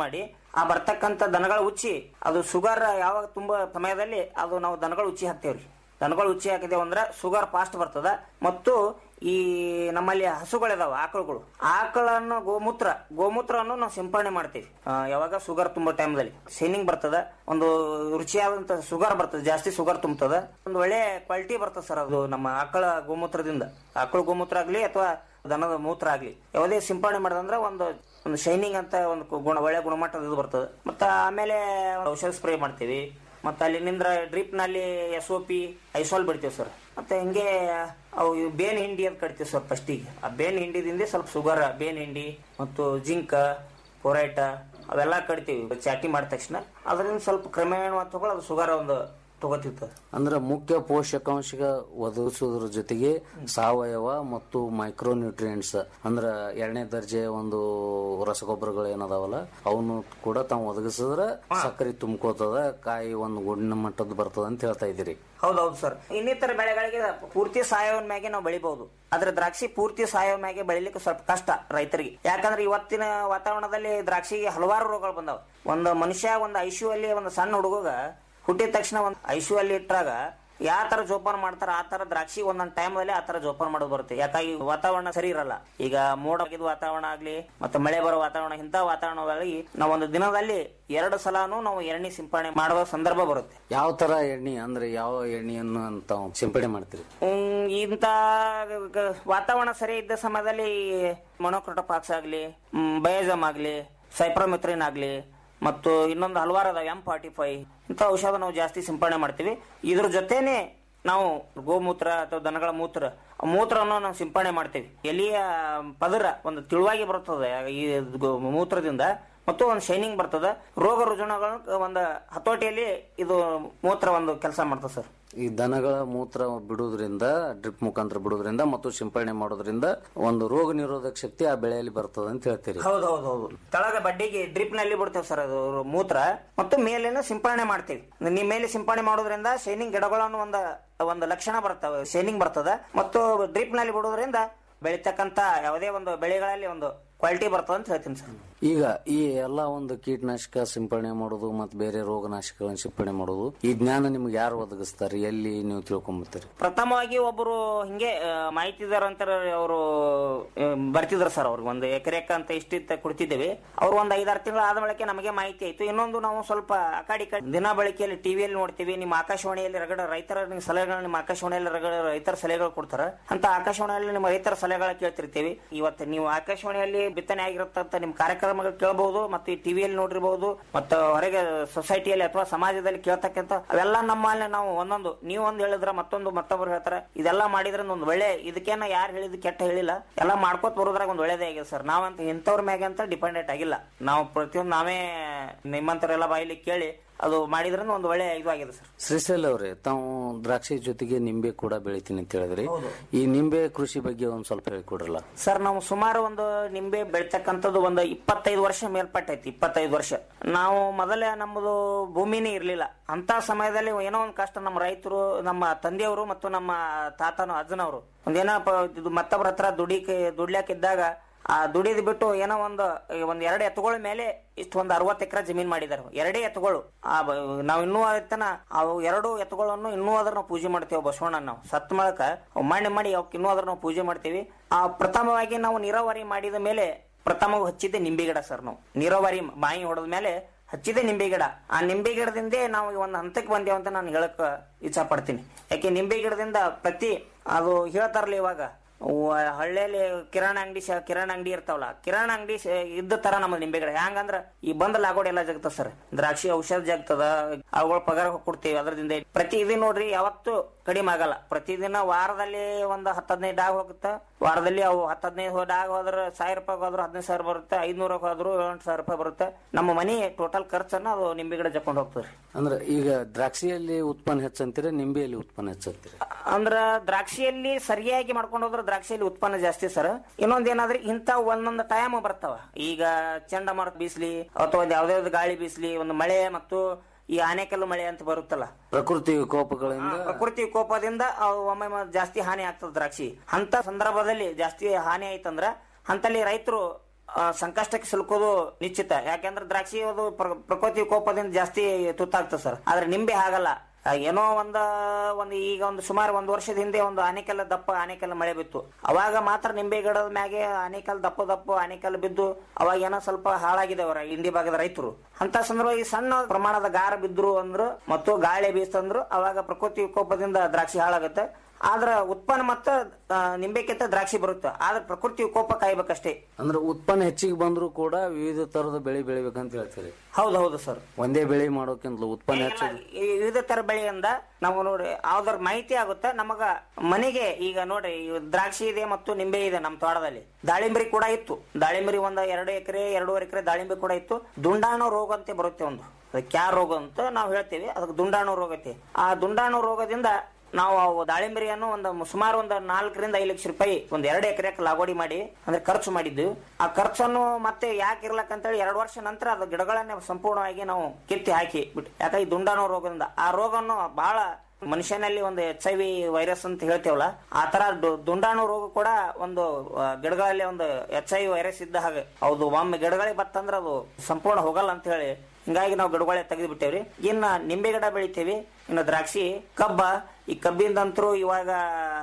ಆ ಬರ್ತಕ್ಕಂಥ ದನಗಳ ಉಚ್ಚಿ ಅದು ಶುಗರ್ ಯಾವಾಗ ತುಂಬಾ ಸಮಯದಲ್ಲಿ ಅದು ನಾವು ದನಗಳ ಉಚ್ಚಿ ಹಾಕ್ತೇವ್ರಿ ದನಗಳು ಉಚ್ಚಿ ಹಾಕಿದೇವು ಅಂದ್ರೆ ಶುಗರ್ ಫಾಸ್ಟ್ ಬರ್ತದ ಮತ್ತು ಈ ನಮ್ಮಲ್ಲಿ ಹಸುಗಳಿದಾವ ಆಕಳುಗಳು ಆಕಳನ್ನು ಗೋಮೂತ್ರ ಗೋಮೂತ್ರವನ್ನು ನಾವು ಸಿಂಪಡಣೆ ಮಾಡ್ತೀವಿ ಆ, ಯಾವಾಗ ಶುಗರ್ ತುಂಬೋ ಟೈಮ್ದಲ್ಲಿ ಶೈನಿಂಗ್ ಬರ್ತದ ಒಂದು ರುಚಿಯಾದಂತ ಶುಗರ್ ಬರ್ತದೆ ಜಾಸ್ತಿ ಶುಗರ್ ತುಂಬತದ ಒಂದು ಒಳ್ಳೆ ಕ್ವಾಲಿಟಿ ಬರ್ತದೆ ಸರ್ ಅದು ನಮ್ಮ ಆಕಳ ಗೋಮೂತ್ರದಿಂದ ಆಕಳ ಗೋಮೂತ್ರ ಆಗ್ಲಿ ಅಥವಾ ದನದ ಮೂತ್ರ ಆಗ್ಲಿ ಯಾವುದೇ ಸಿಂಪಡಣೆ ಮಾಡೋದಂದ್ರೆ ಒಂದು ಒಂದು ಶೈನಿಂಗ್ ಅಂತ ಒಂದು ಕು- ಗುಣ ಒಳ್ಳೆ ಗುಣಮಟ್ಟದ ಇದು ಬರ್ತದೆ ಮತ್ತೆ ಆಮೇಲೆ ಔಷಧ ಸ್ಪ್ರೇ ಮಾಡ್ತೀವಿ ಮತ್ತೆ ಅಲ್ಲಿ ನಿಂದ್ರ ಡ್ರಿಪ್ ನಲ್ಲಿ ಎಸ್ ಒ ಪಿ ಐಸೋಲ್ ಬಿಡ್ತೀವಿ ಸರ್ ಮತ್ತೆ ಹಿಂಗೆ ಅವು ಇವು ಬೇನ್ ಹಿಂಡಿ ಅಂತ ಕಟ್ತೀವಿ ಸರ್ ಫಸ್ಟಿಗೆ ಆ ಬೇನ್ ಹಿಂಡಿದಿಂದ ಸ್ವಲ್ಪ ಶುಗರ್ ಬೇನ್ ಹಿಂಡಿ ಮತ್ತು ಜಿಂಕ ಪೊರೈಟ ಅವೆಲ್ಲ ಕಟ್ತೀವಿ ಚಾಟಿ ಮಾಡಿದ ತಕ್ಷಣ ಅದರಿಂದ ಸ್ವಲ್ಪ ಕ್ರಮೇಣವಾಗಿ ತಗೊಳ್ಳೋ ಅದು ಶುಗರ್ ಒಂದು ತಗೋತಿರ್ತದೆ ಅಂದ್ರೆ ಮುಖ್ಯ ಪೋಷಕಾಂಶ ಒದಗಿಸೋದ್ರ ಜೊತೆಗೆ ಸಾವಯವ ಮತ್ತು ಮೈಕ್ರೋ ನ್ಯೂಟ್ರಿಯೆಂಟ್ಸ್ ಅಂದ್ರ ಎರಡನೇ ದರ್ಜೆ ಒಂದು ರಸಗೊಬ್ಬರಗಳು ಏನದಾವಲ್ಲ ಅವನು ಕೂಡ ತಾವು ಒದಗಿಸಿದ್ರೆ ಸಕ್ಕರೆ ತುಂಬ್ಕೋತದ ಕಾಯಿ ಒಂದು ಗುಣ್ಣ ಮಟ್ಟದ ಬರ್ತದ ಅಂತ ಹೇಳ್ತಾ ಇದ್ದೀರಿ ಹೌದೌದು ಸರ್ ಇನ್ನಿತರ ಬೆಳೆಗಳಿಗೆ ಪೂರ್ತಿ ಸಾವಯವ ಮ್ಯಾಗೆ ನಾವು ಬೆಳಿಬಹುದು ಆದ್ರೆ ದ್ರಾಕ್ಷಿ ಪೂರ್ತಿ ಸಾವಯವ ಮ್ಯಾಗೆ ಬೆಳಿಲಿಕ್ಕೆ ಸ್ವಲ್ಪ ಕಷ್ಟ ರೈತರಿಗೆ ಯಾಕಂದ್ರೆ ಇವತ್ತಿನ ವಾತಾವರಣದಲ್ಲಿ ದ್ರಾಕ್ಷಿಗೆ ಹಲವಾರು ರೋಗಗಳು ಬಂದಾವ ಒಂದು ಮನುಷ್ಯ ಒಂದು ಐಶು ಅಲ್ಲಿ ಒಂದು ಸಣ್ಣ ಹುಡುಗ ಹುಟ್ಟಿದ ತಕ್ಷಣ ಒಂದು ಐಶು ಅಲ್ಲಿ ಇಟ್ಟಾಗ ಯಾವ ತರ ಜೋಪಾನ ಮಾಡ್ತಾರ ಆ ತರ ದ್ರಾಕ್ಷಿ ಒಂದೊಂದ್ ಟೈಮ್ ಅಲ್ಲಿ ಆ ತರ ಜೋಪಾನ ಮಾಡೋದು ಬರುತ್ತೆ ಯಾಕಾಗಿ ವಾತಾವರಣ ಸರಿ ಇರಲ್ಲ ಈಗ ಮೋಡ ಆಗಿದ್ ವಾತಾವರಣ ಆಗ್ಲಿ ಮತ್ತೆ ಮಳೆ ಬರೋ ವಾತಾವರಣ ಇಂಥ ವಾತಾವರಣದಲ್ಲಿ ನಾವು ಒಂದು ದಿನದಲ್ಲಿ ಎರಡು ಸಲಾನು ನಾವು ಎಣ್ಣೆ ಸಿಂಪಡಣೆ ಮಾಡುವ ಸಂದರ್ಭ ಬರುತ್ತೆ ಯಾವ ತರ ಎಣ್ಣೆ ಅಂದ್ರೆ ಯಾವ ಎಣ್ಣೆಯನ್ನು ತಾವು ಸಿಂಪಡಣೆ ಮಾಡ್ತೀರಿ ಹ್ಮ್, ಇಂಥ ಗ- ವಾತಾವರಣ ಸರಿ ಇದ್ದ ಸಮಯದಲ್ಲಿ ಮೊನೊಕ್ರೋಟೋಪಾಕ್ಸ್ ಆಗ್ಲಿ ಬಯೋಜಮ್ ಆಗ್ಲಿ ಸೈಪ್ರೋಮಿತ್ರಿನ್ ಆಗ್ಲಿ ಮತ್ತು ಇನ್ನೊಂದು ಹಲವಾರು ಅದಾವ ಎಂ ಫಾರ್ಟಿ ಫೈವ್ ಇಂಥ ಔಷಧ ನಾವು ಜಾಸ್ತಿ ಸಿಂಪಡಣೆ ಮಾಡ್ತೀವಿ ಇದ್ರ ಜೊತೆನೆ ನಾವು ಗೋಮೂತ್ರ ಅಥವಾ ದನಗಳ ಮೂತ್ರ ಆ ಮೂತ್ರವನ್ನು ನಾವು ಸಿಂಪಡಣೆ ಮಾಡ್ತೀವಿ ಎಲಿಯ ಪದರ ಒಂದು ತಿಳುವಾಗಿ ಬರ್ತದೆ ಈ ಗೋ- ಮೂತ್ರದಿಂದ ಮತ್ತು ಒಂದು ಶೈನಿಂಗ್ ಬರ್ತದೆ ರೋಗ ರುಜಿನಗಳ ಒಂದು ಹತೋಟಿಯಲ್ಲಿ ಇದು ಮೂತ್ರ ಒಂದು ಕೆಲಸ ಮಾಡ್ತದೆ ಸರ್ ಈ ದನಗಳ ಮೂತ್ರ ಬಿಡುವುದರಿಂದ ಡ್ರಿಪ್ ಮುಖಾಂತರ ಬಿಡುವುದರಿಂದ ಮತ್ತು ಸಿಂಪಡಣೆ ಮಾಡೋದ್ರಿಂದ ಒಂದು ರೋಗ ನಿರೋಧಕ ಶಕ್ತಿ ಆ ಬೆಳೆಯಲ್ಲಿ ಬರ್ತದೆ ಅಂತ ಹೇಳ್ತೀರಿ ಹೌದು ಹೌದು ಹೌದು ತಳಗ ಬಡ್ಡಿಗೆ ಡ್ರಿಪ್ ನಲ್ಲಿ ಬಿಡ್ತೇವೆ ಸರ್ ಅದು ಮೂತ್ರ ಮತ್ತು ಮೇಲೇನು ಸಿಂಪಡಣೆ ಮಾಡ್ತೀವಿ ನಿಮ್ಮ ಮೇಲೆ ಸಿಂಪಡಣೆ ಮಾಡೋದ್ರಿಂದ ಶೈನಿಂಗ್ ಗಿಡಗಳನ್ನು ಒಂದು ಒಂದು ಲಕ್ಷಣ ಬರ್ತವೆ ಶೈನಿಂಗ್ ಬರ್ತದ ಮತ್ತು ಡ್ರಿಪ್ ನಲ್ಲಿ ಬಿಡೋದ್ರಿಂದ ಬೆಳಿತಕ್ಕಂತ ಯಾವುದೇ ಒಂದು ಬೆಳೆಗಳಲ್ಲಿ ಒಂದು ಕ್ವಾಲಿಟಿ ಬರ್ತದೆ ಅಂತ ಹೇಳ್ತೀನಿ ಸರ್ ಈಗ ಈ ಎಲ್ಲಾ ಒಂದು ಕೀಟನಾಶಕ ಸಿಂಪಡಣೆ ಮಾಡೋದು ಮತ್ತು ಬೇರೆ ರೋಗನಾಶಕಗಳನ್ನ ಸಿಂಪಡಣೆ ಮಾಡೋದು ಈ ಜ್ಞಾನ ನಿಮ್ಗೆ ಯಾರು ಒದಗಿಸ್ತಾರೆ ಎಲ್ಲಿ ನೀವು ತಿಳ್ಕೊಂಬತ್ತೀರಿ ಪ್ರಥಮವಾಗಿ ಒಬ್ಬರು ಹಿಂಗೆ ಆ, ಮಾಹಿತಿದಾರ ಅಂತ ಅವರು ಬರ್ತಿದ್ರು ಸರ್ ಅವ್ರಿಗೆ ಒಂದು ಎಕರೆಕ ಅಂತ ಇಷ್ಟಿತ್ತ ಕೊಡ್ತಿದ್ದೇವೆ ಅವ್ರು ಒಂದು ಐದಾರು ತಿಂಗಳು ಆದ ಬಳಿಕ ನಮಗೆ ಮಾಹಿತಿ ಆಯ್ತು ಇನ್ನೊಂದು ನಾವು ಸ್ವಲ್ಪ ಆ ಕಡೆ ಈ ಕಡೆ ದಿನ ಬಳಕೆಯಲ್ಲಿ ಟಿವಿಯಲ್ಲಿ ನೋಡ್ತೀವಿ ನಿಮ್ಮ ಆಕಾಶವಾಣಿಯಲ್ಲಿ ರಗಡ ರೈತರ ನಿಮ್ಮ ಸಲಹೆಗಳು ನಿಮ್ಮ ಆಕಾಶವಾಣಿಯಲ್ಲಿ ರಗಡ ರೈತರ ಸಲಹೆಗಳು ಕೊಡ್ತಾರೆ ಅಂತ ಆಕಾಶವಾಣಿಯಲ್ಲಿ ನಿಮ್ಮ ರೈತರ ಸಲಹೆಗಳು ಕೇಳ್ತಿರ್ತೀವಿ ಇವತ್ತು ನೀವು ಆಕಾಶವಾಣಿಯಲ್ಲಿ ಬಿತ್ತನೆ ಆಗಿರತ್ತಂತ ನಿಮ್ಮ ಕಾರ್ಯಕ್ರಮಗಳು ಕೇಳಬಹುದು ಮತ್ತು ಈ ಟಿವಿಯಲ್ಲಿ ನೋಡಿರಬಹುದು ಮತ್ತು ಹೊರಗೆ ಸೊಸೈಟಿಯಲ್ಲಿ ಅಥವಾ ಸಮಾಜದಲ್ಲಿ ಕೇಳ್ತಕ್ಕಂಥ ಅವೆಲ್ಲ ನಮ್ಮಲ್ಲಿ ನಾವು ಒಂದೊಂದು ನೀವು ಒಂದ್ ಹೇಳಿದ್ರ ಮತ್ತೊಂದು ಮತ್ತೊಬ್ರು ಹೇಳ್ತಾರೆ ಇದೆಲ್ಲ ಮಾಡಿದ್ರೆ ಒಂದು ಒಳ್ಳೆ ಇದಕ್ಕೇನ ಯಾರು ಹೇಳಿದ್ ಕೆಟ್ಟ ಹೇಳಿಲ್ಲ ಎಲ್ಲ ಮಾಡ್ಕೋತ ಬರೋದ್ರಾಗ ಒಂದು ಒಳ್ಳೇದೇ ಆಗಿದೆ ಸರ್ ನಾವಂತ ಇಂಥವ್ರ ಮ್ಯಾಗೆ ಅಂತ ಡಿಪೆಂಡೆಂಟ್ ಆಗಿಲ್ಲ ನಾವು ಪ್ರತಿಯೊಂದು ನಾವೇ ನಿಮ್ಮಂತರೆಲ್ಲ ಬಾಯಿಲಿ ಕೇಳಿ ಅದು ಮಾಡಿದ್ರೆ ಒಂದು ಒಳ್ಳೆ ಇದು ಆಗಿದೆ ಸರ್ ಶ್ರೀಶೈಲ್ ಅವರೇ ತಾವು ದ್ರಾಕ್ಷಿ ಜೊತೆಗೆ ನಿಂಬೆ ಕೂಡ ಬೆಳಿತೀನಿ ಅಂತ ಹೇಳಿದ್ರಿ ಈ ನಿಂಬೆ ಕೃಷಿ ಬಗ್ಗೆ ಒಂದ್ ಸ್ವಲ್ಪ ಹೇಳಿಕೊಡ್ರಲ್ಲ ಸರ್ ನಾವು ಸುಮಾರು ಒಂದು ನಿಂಬೆ ಬೆಳಿತಕ್ಕಂಥದ್ದು ಒಂದು ಇಪ್ಪತ್ತೈದು ವರ್ಷ ಮೇಲ್ಪಟ್ಟೈತಿ ಇಪ್ಪತ್ತೈದು ವರ್ಷ ನಾವು ಮೊದಲೇ ನಮ್ಮದು ಭೂಮಿನೇ ಇರ್ಲಿಲ್ಲ ಅಂತ ಸಮಯದಲ್ಲಿ ಏನೋ ಒಂದು ಕಷ್ಟ ನಮ್ಮ ರೈತರು ನಮ್ಮ ತಂದೆಯವರು ಮತ್ತು ನಮ್ಮ ತಾತನು ಅಜ್ಜನವರು ಒಂದೇನಪ್ಪ ಇದು ಮತ್ತೊಬ್ಬರ ಹತ್ರ ದುಡಿಕೆ ದುಡ್ಲಾಕಿದ್ದಾಗ ಆ ದುಡಿದ್ ಬಿಟ್ಟು ಏನೋ ಒಂದು ಒಂದ್ ಎರಡು ಎತ್ತುಗಳ ಮೇಲೆ ಇಷ್ಟು ಒಂದು ಅರವತ್ತು ಎಕರೆ ಜಮೀನ್ ಮಾಡಿದಾರೆ ಎರಡೇ ಎತ್ತುಗಳು ಆ ಬ- ನಾವು ಇನ್ನೂ ಅದನ್ನ ಅವು ಎರಡು ಎತ್ತುಗಳನ್ನು ಇನ್ನೂ ಅದ್ರ ನಾವು ಪೂಜೆ ಮಾಡ್ತೇವೆ ಬಸವಣ್ಣ ನಾವು ಸತ್ ಮೂಲಕ ಅವು ಮಾಡಿ ಮಾಡಿ ಅವಕ್ಕೆ ಇನ್ನೂ ಅದ್ರ ನಾವು ಪೂಜೆ ಮಾಡ್ತೀವಿ ಆ ಪ್ರಥಮವಾಗಿ ನಾವು ನೀರಾವರಿ ಮಾಡಿದ ಮೇಲೆ ಪ್ರಥಮ ಹಚ್ಚಿದ್ದೆ ನಿಂಬೆ ಗಿಡ ಸರ್ ನಾವು ನೀರಾವರಿ ಬಾಯಿ ಹೊಡೆದ ಮೇಲೆ ಹಚ್ಚಿದೆ ನಿಂಬೆ ಗಿಡ ಆ ನಿಂಬೆ ಗಿಡದಿಂದೇ ನಾವು ಈ ಒಂದು ಹಂತಕ್ಕೆ ಬಂದೇವು ಅಂತ ನಾನು ಹೇಳಕ್ ಇಚ್ಛಾ ಪಡ್ತೀನಿ ಯಾಕೆ ನಿಂಬೆ ಗಿಡದಿಂದ ಪ್ರತಿ ಅದು ಹೇಳ್ತಾರಲ್ಲ ಇವಾಗ ವ- ಹಳ್ಳಿಯಲ್ಲಿ ಕಿರಾಣ ಅಂಗಡಿ ಶ- ಕಿರಾಣ ಅಂಗಡಿ ಇರ್ತಾವಲ್ಲ ಕಿರಾಣ ಅಂಗಡಿ ಶ- ಇದ್ದ ತರ ನಮ್ಮ ನಿಂಬೆ ಗಿಡ ಹೆಂಗಂದ್ರ ಈ ಬಂದ ಲಾಗೋಡಿ ಎಲ್ಲ ಜಗತ್ತ ಸರ್ ದ್ರಾಕ್ಷಿ ಔಷಧ ಜಗ್ತದ ಅವುಗಳ ಪಗಾರ ಕೊಡ್ತೀವಿ ಅದರದಿಂದ ಪ್ರತಿ ಇದು ನೋಡ್ರಿ ಯಾವತ್ತು ಕಡಿಮೆ ಆಗಲ್ಲ ಪ್ರತಿದಿನ ವಾರದಲ್ಲಿ ಒಂದು ಹತ್ತು ಹದಿನೈದು ಡಾಗ್ ಹೋಗುತ್ತೆ ವಾರದಲ್ಲಿ ಅವು ಹತ್ತು ಹದಿನೈದು ಡಾಗ್ ಹೋದ್ರೆ ಸಾವಿರ ರೂಪಾಯಿ ಹೋದ್ರೆ ಹದಿನೈದು ಸಾವಿರ ಬರುತ್ತೆ ಐದ್ನೂರ ಹೋದ್ರು ಏಳು ಸಾವಿರ ರೂಪಾಯಿ ಬರುತ್ತೆ ನಮ್ಮ ಮನಿ ಟೋಟಲ್ ಖರ್ಚನ್ನ ಅದು ನಿಂಬೆ ಗಿಡ ಜಕ್ಕೊಂಡು ಹೋಗ್ತದೆ ಅಂದ್ರೆ ಈಗ ದ್ರಾಕ್ಷಿಯಲ್ಲಿ ಉತ್ಪನ್ನ ಹೆಚ್ಚಂತೀರ ನಿಂಬೆಯಲ್ಲಿ ಉತ್ಪನ್ನ ಹೆಚ್ಚಂತೀರ ಅಂದ್ರ ದ್ರಾಕ್ಷಿಯಲ್ಲಿ ಸರಿಯಾಗಿ ಮಾಡ್ಕೊಂಡು ಹೋದ್ರೆ ದ್ರಾಕ್ಷಿಯಲ್ಲಿ ಉತ್ಪನ್ನ ಜಾಸ್ತಿ ಸರ್ ಇನ್ನೊಂದ್ ಏನಾದ್ರೆ ಇಂತ ಒಂದೊಂದು ಟೈಮ್ ಬರ್ತಾವ ಈಗ ಚಂಡಮಾರುತ ಬೀಸ್ಲಿ ಅಥವಾ ಒಂದ್ ಯಾವ್ದೇ ಒಂದು ಗಾಳಿ ಬೀಸ್ಲಿ ಒಂದು ಮಳೆ ಮತ್ತು ಈ ಆನೆಕಲ್ಲು ಮಳೆ ಅಂತ ಬರುತ್ತಲ್ಲ ಪ್ರಕೃತಿ ವಿಕೋಪಗಳಿಂದ ಪ್ರಕೃತಿ ವಿಕೋಪದಿಂದ ಅವು ಒಮ್ಮೆ ಜಾಸ್ತಿ ಹಾನಿ ಆಗ್ತದ ದ್ರಾಕ್ಷಿ ಅಂತ ಸಂದರ್ಭದಲ್ಲಿ ಜಾಸ್ತಿ ಹಾನಿ ಆಯ್ತಂದ್ರ ಅಂತಲ್ಲಿ ರೈತರು ಆ, ಸಂಕಷ್ಟಕ್ಕೆ ಸಿಲುಕೋದು ನಿಶ್ಚಿತ ಯಾಕೆಂದ್ರೆ ದ್ರಾಕ್ಷಿ ಅದು ಪ್ರ- ಪ್ರಕೃತಿ ಕೋಪದಿಂದ ಜಾಸ್ತಿ ತುತ್ತಾಗ್ತದೆ ಸರ್ ಆದ್ರೆ ನಿಂಬೆ ಹಾಗಲ್ಲ ಆ, ಏನೋ ಒಂದ ಒಂದು ಈಗ ಒಂದು ಸುಮಾರು ಒಂದು ವರ್ಷದ ಹಿಂದೆ ಒಂದು ಆನೆಕಲ್ಲ ದಪ್ಪ ಆನೆಕಲ್ಲ ಮಳೆ ಬಿತ್ತು ಅವಾಗ ಮಾತ್ರ ನಿಂಬೆ ಗಿಡದ ಮ್ಯಾಗೆ ಆನೆಕಲ್ ದಪ್ಪ ದಪ್ಪ ಆನೆಕಲ್ ಬಿದ್ದು ಅವಾಗ ಏನೋ ಸ್ವಲ್ಪ ಹಾಳಾಗಿದೆ ಅವರ ಇಂಡಿ ಭಾಗದ ರೈತರು ಅಂತ ಸಂದರ್ಭ ಈ ಸಣ್ಣ ಪ್ರಮಾಣದ ಗಾರ ಬಿದ್ರು ಅಂದ್ರು ಮತ್ತು ಗಾಳಿ ಬೀಸ್ತಂದ್ರು ಅವಾಗ ಪ್ರಕೃತಿ ವಿಕೋಪದಿಂದ ದ್ರಾಕ್ಷಿ ಹಾಳಾಗುತ್ತೆ ಆದ್ರ ಉತ್ಪನ್ನ ಮತ್ತ ಆ, ನಿಂಬೆಕ್ಕಿಂತ ದ್ರಾಕ್ಷಿ ಬರುತ್ತೆ ಆದ್ರೆ ಪ್ರಕೃತಿ ವಿಕೋಪ ಕಾಯ್ಬೇಕಷ್ಟೇ ಅಂದ್ರೆ ಉತ್ಪನ್ನ ಹೆಚ್ಚಿಗೆ ಬಂದ್ರು ಕೂಡ ವಿವಿಧ ತರದ ಬೆಳೆ ಬೆಳಿಬೇಕಂತ ಹೇಳ್ತೀರಿ ಹೌದು ಹೌದು ಸರ್ ಒಂದೇ ಬೆಳೆ ಮಾಡೋಕ್ಕಿಂತ ಉತ್ಪನ್ನ ಹೆಚ್ಚು ಈ ವಿವಿಧ ತರ ಬೆಳೆಯಿಂದ ನಾವು ನೋಡಿ ಯಾವ್ದಾರ ಮಾಹಿತಿ ಆಗುತ್ತೆ ನಮಗ ಮನೆಗೆ ಈಗ ನೋಡಿ ಈ ದ್ರಾಕ್ಷಿ ಇದೆ ಮತ್ತು ನಿಂಬೆ ಇದೆ ನಮ್ಮ ತೋಟದಲ್ಲಿ ದಾಳಿಂಬರಿ ಕೂಡ ಇತ್ತು ದಾಳಿಂಬರಿ ಒಂದು ಎರಡು ಎಕರೆ ಎರಡೂವರೆ ಎಕರೆ ದಾಳಿಂಬೆ ಕೂಡ ಇತ್ತು ದುಂಡಾಣು ರೋಗ ಅಂತ ಬರುತ್ತೆ ಒಂದು ಅದಕ್ಕೆ ಕ್ಯಾ ರೋಗ ಅಂತ ನಾವು ಹೇಳ್ತೀವಿ ಅದಕ್ಕೆ ದುಂಡಾಣು ರೋಗ ಐತಿ ಆ ದುಂಡಾಣು ರೋಗದಿಂದ ನಾವು ಅವು ದಾಳಿಂಬರಿಯನ್ನು ಒಂದು ಸುಮಾರು ಒಂದು ನಾಲ್ಕರಿಂದ ಐದು ಲಕ್ಷ ರೂಪಾಯಿ ಒಂದ್ ಎರಡು ಎಕರೆ ಲಾಗೋಡಿ ಮಾಡಿ ಅಂದ್ರೆ ಖರ್ಚು ಮಾಡಿದ್ದು ಆ ಖರ್ಚನ್ನು ಮತ್ತೆ ಯಾಕೆ ಇರ್ಲಕ್ಕಂತೇಳಿ ಎರಡು ವರ್ಷ ನಂತರ ಅದು ಗಿಡಗಳನ್ನೇ ಸಂಪೂರ್ಣವಾಗಿ ನಾವು ಕಿತ್ತಿ ಹಾಕಿ ಬಿಟ್ಟು ಯಾಕಂದ್ರೆ ಈ ದುಂಡಾಣು ರೋಗದಿಂದ ಆ ರೋಗವನ್ನು ಬಹಳ ಮನುಷ್ಯನಲ್ಲಿ ಒಂದು ಎಚ್ ಐ ವಿ ವೈರಸ್ ಅಂತ ಹೇಳ್ತೇವಲ್ಲ ಆ ತರ ದು- ದುಂಡಾಣು ರೋಗ ಕೂಡ ಒಂದು ಆ, ಗಿಡಗಳಲ್ಲಿ ಒಂದು ಎಚ್ ಐ ವಿ ವೈರಸ್ ಇದ್ದ ಹಾಗೆ ಹೌದು ಒಮ್ಮೆ ಗಿಡಗಳಿಗೆ ಬತ್ತಂದ್ರೆ ಅದು ಸಂಪೂರ್ಣ ಹೋಗಲ್ಲ ಅಂತ ಹೇಳಿ ಹಿಂಗಾಗಿ ನಾವು ಗಿಡಗಳೇ ತೆಗೆದು ಬಿಟ್ಟೇವ್ರಿ ಇನ್ನ ನಿಂಬೆ ಗಿಡ ಬೆಳಿತೇವಿ ಇನ್ನು ದ್ರಾಕ್ಷಿ ಕಬ್ಬ ಈ ಕಬ್ಬಿಂದಂತರೂ ಇವಾಗ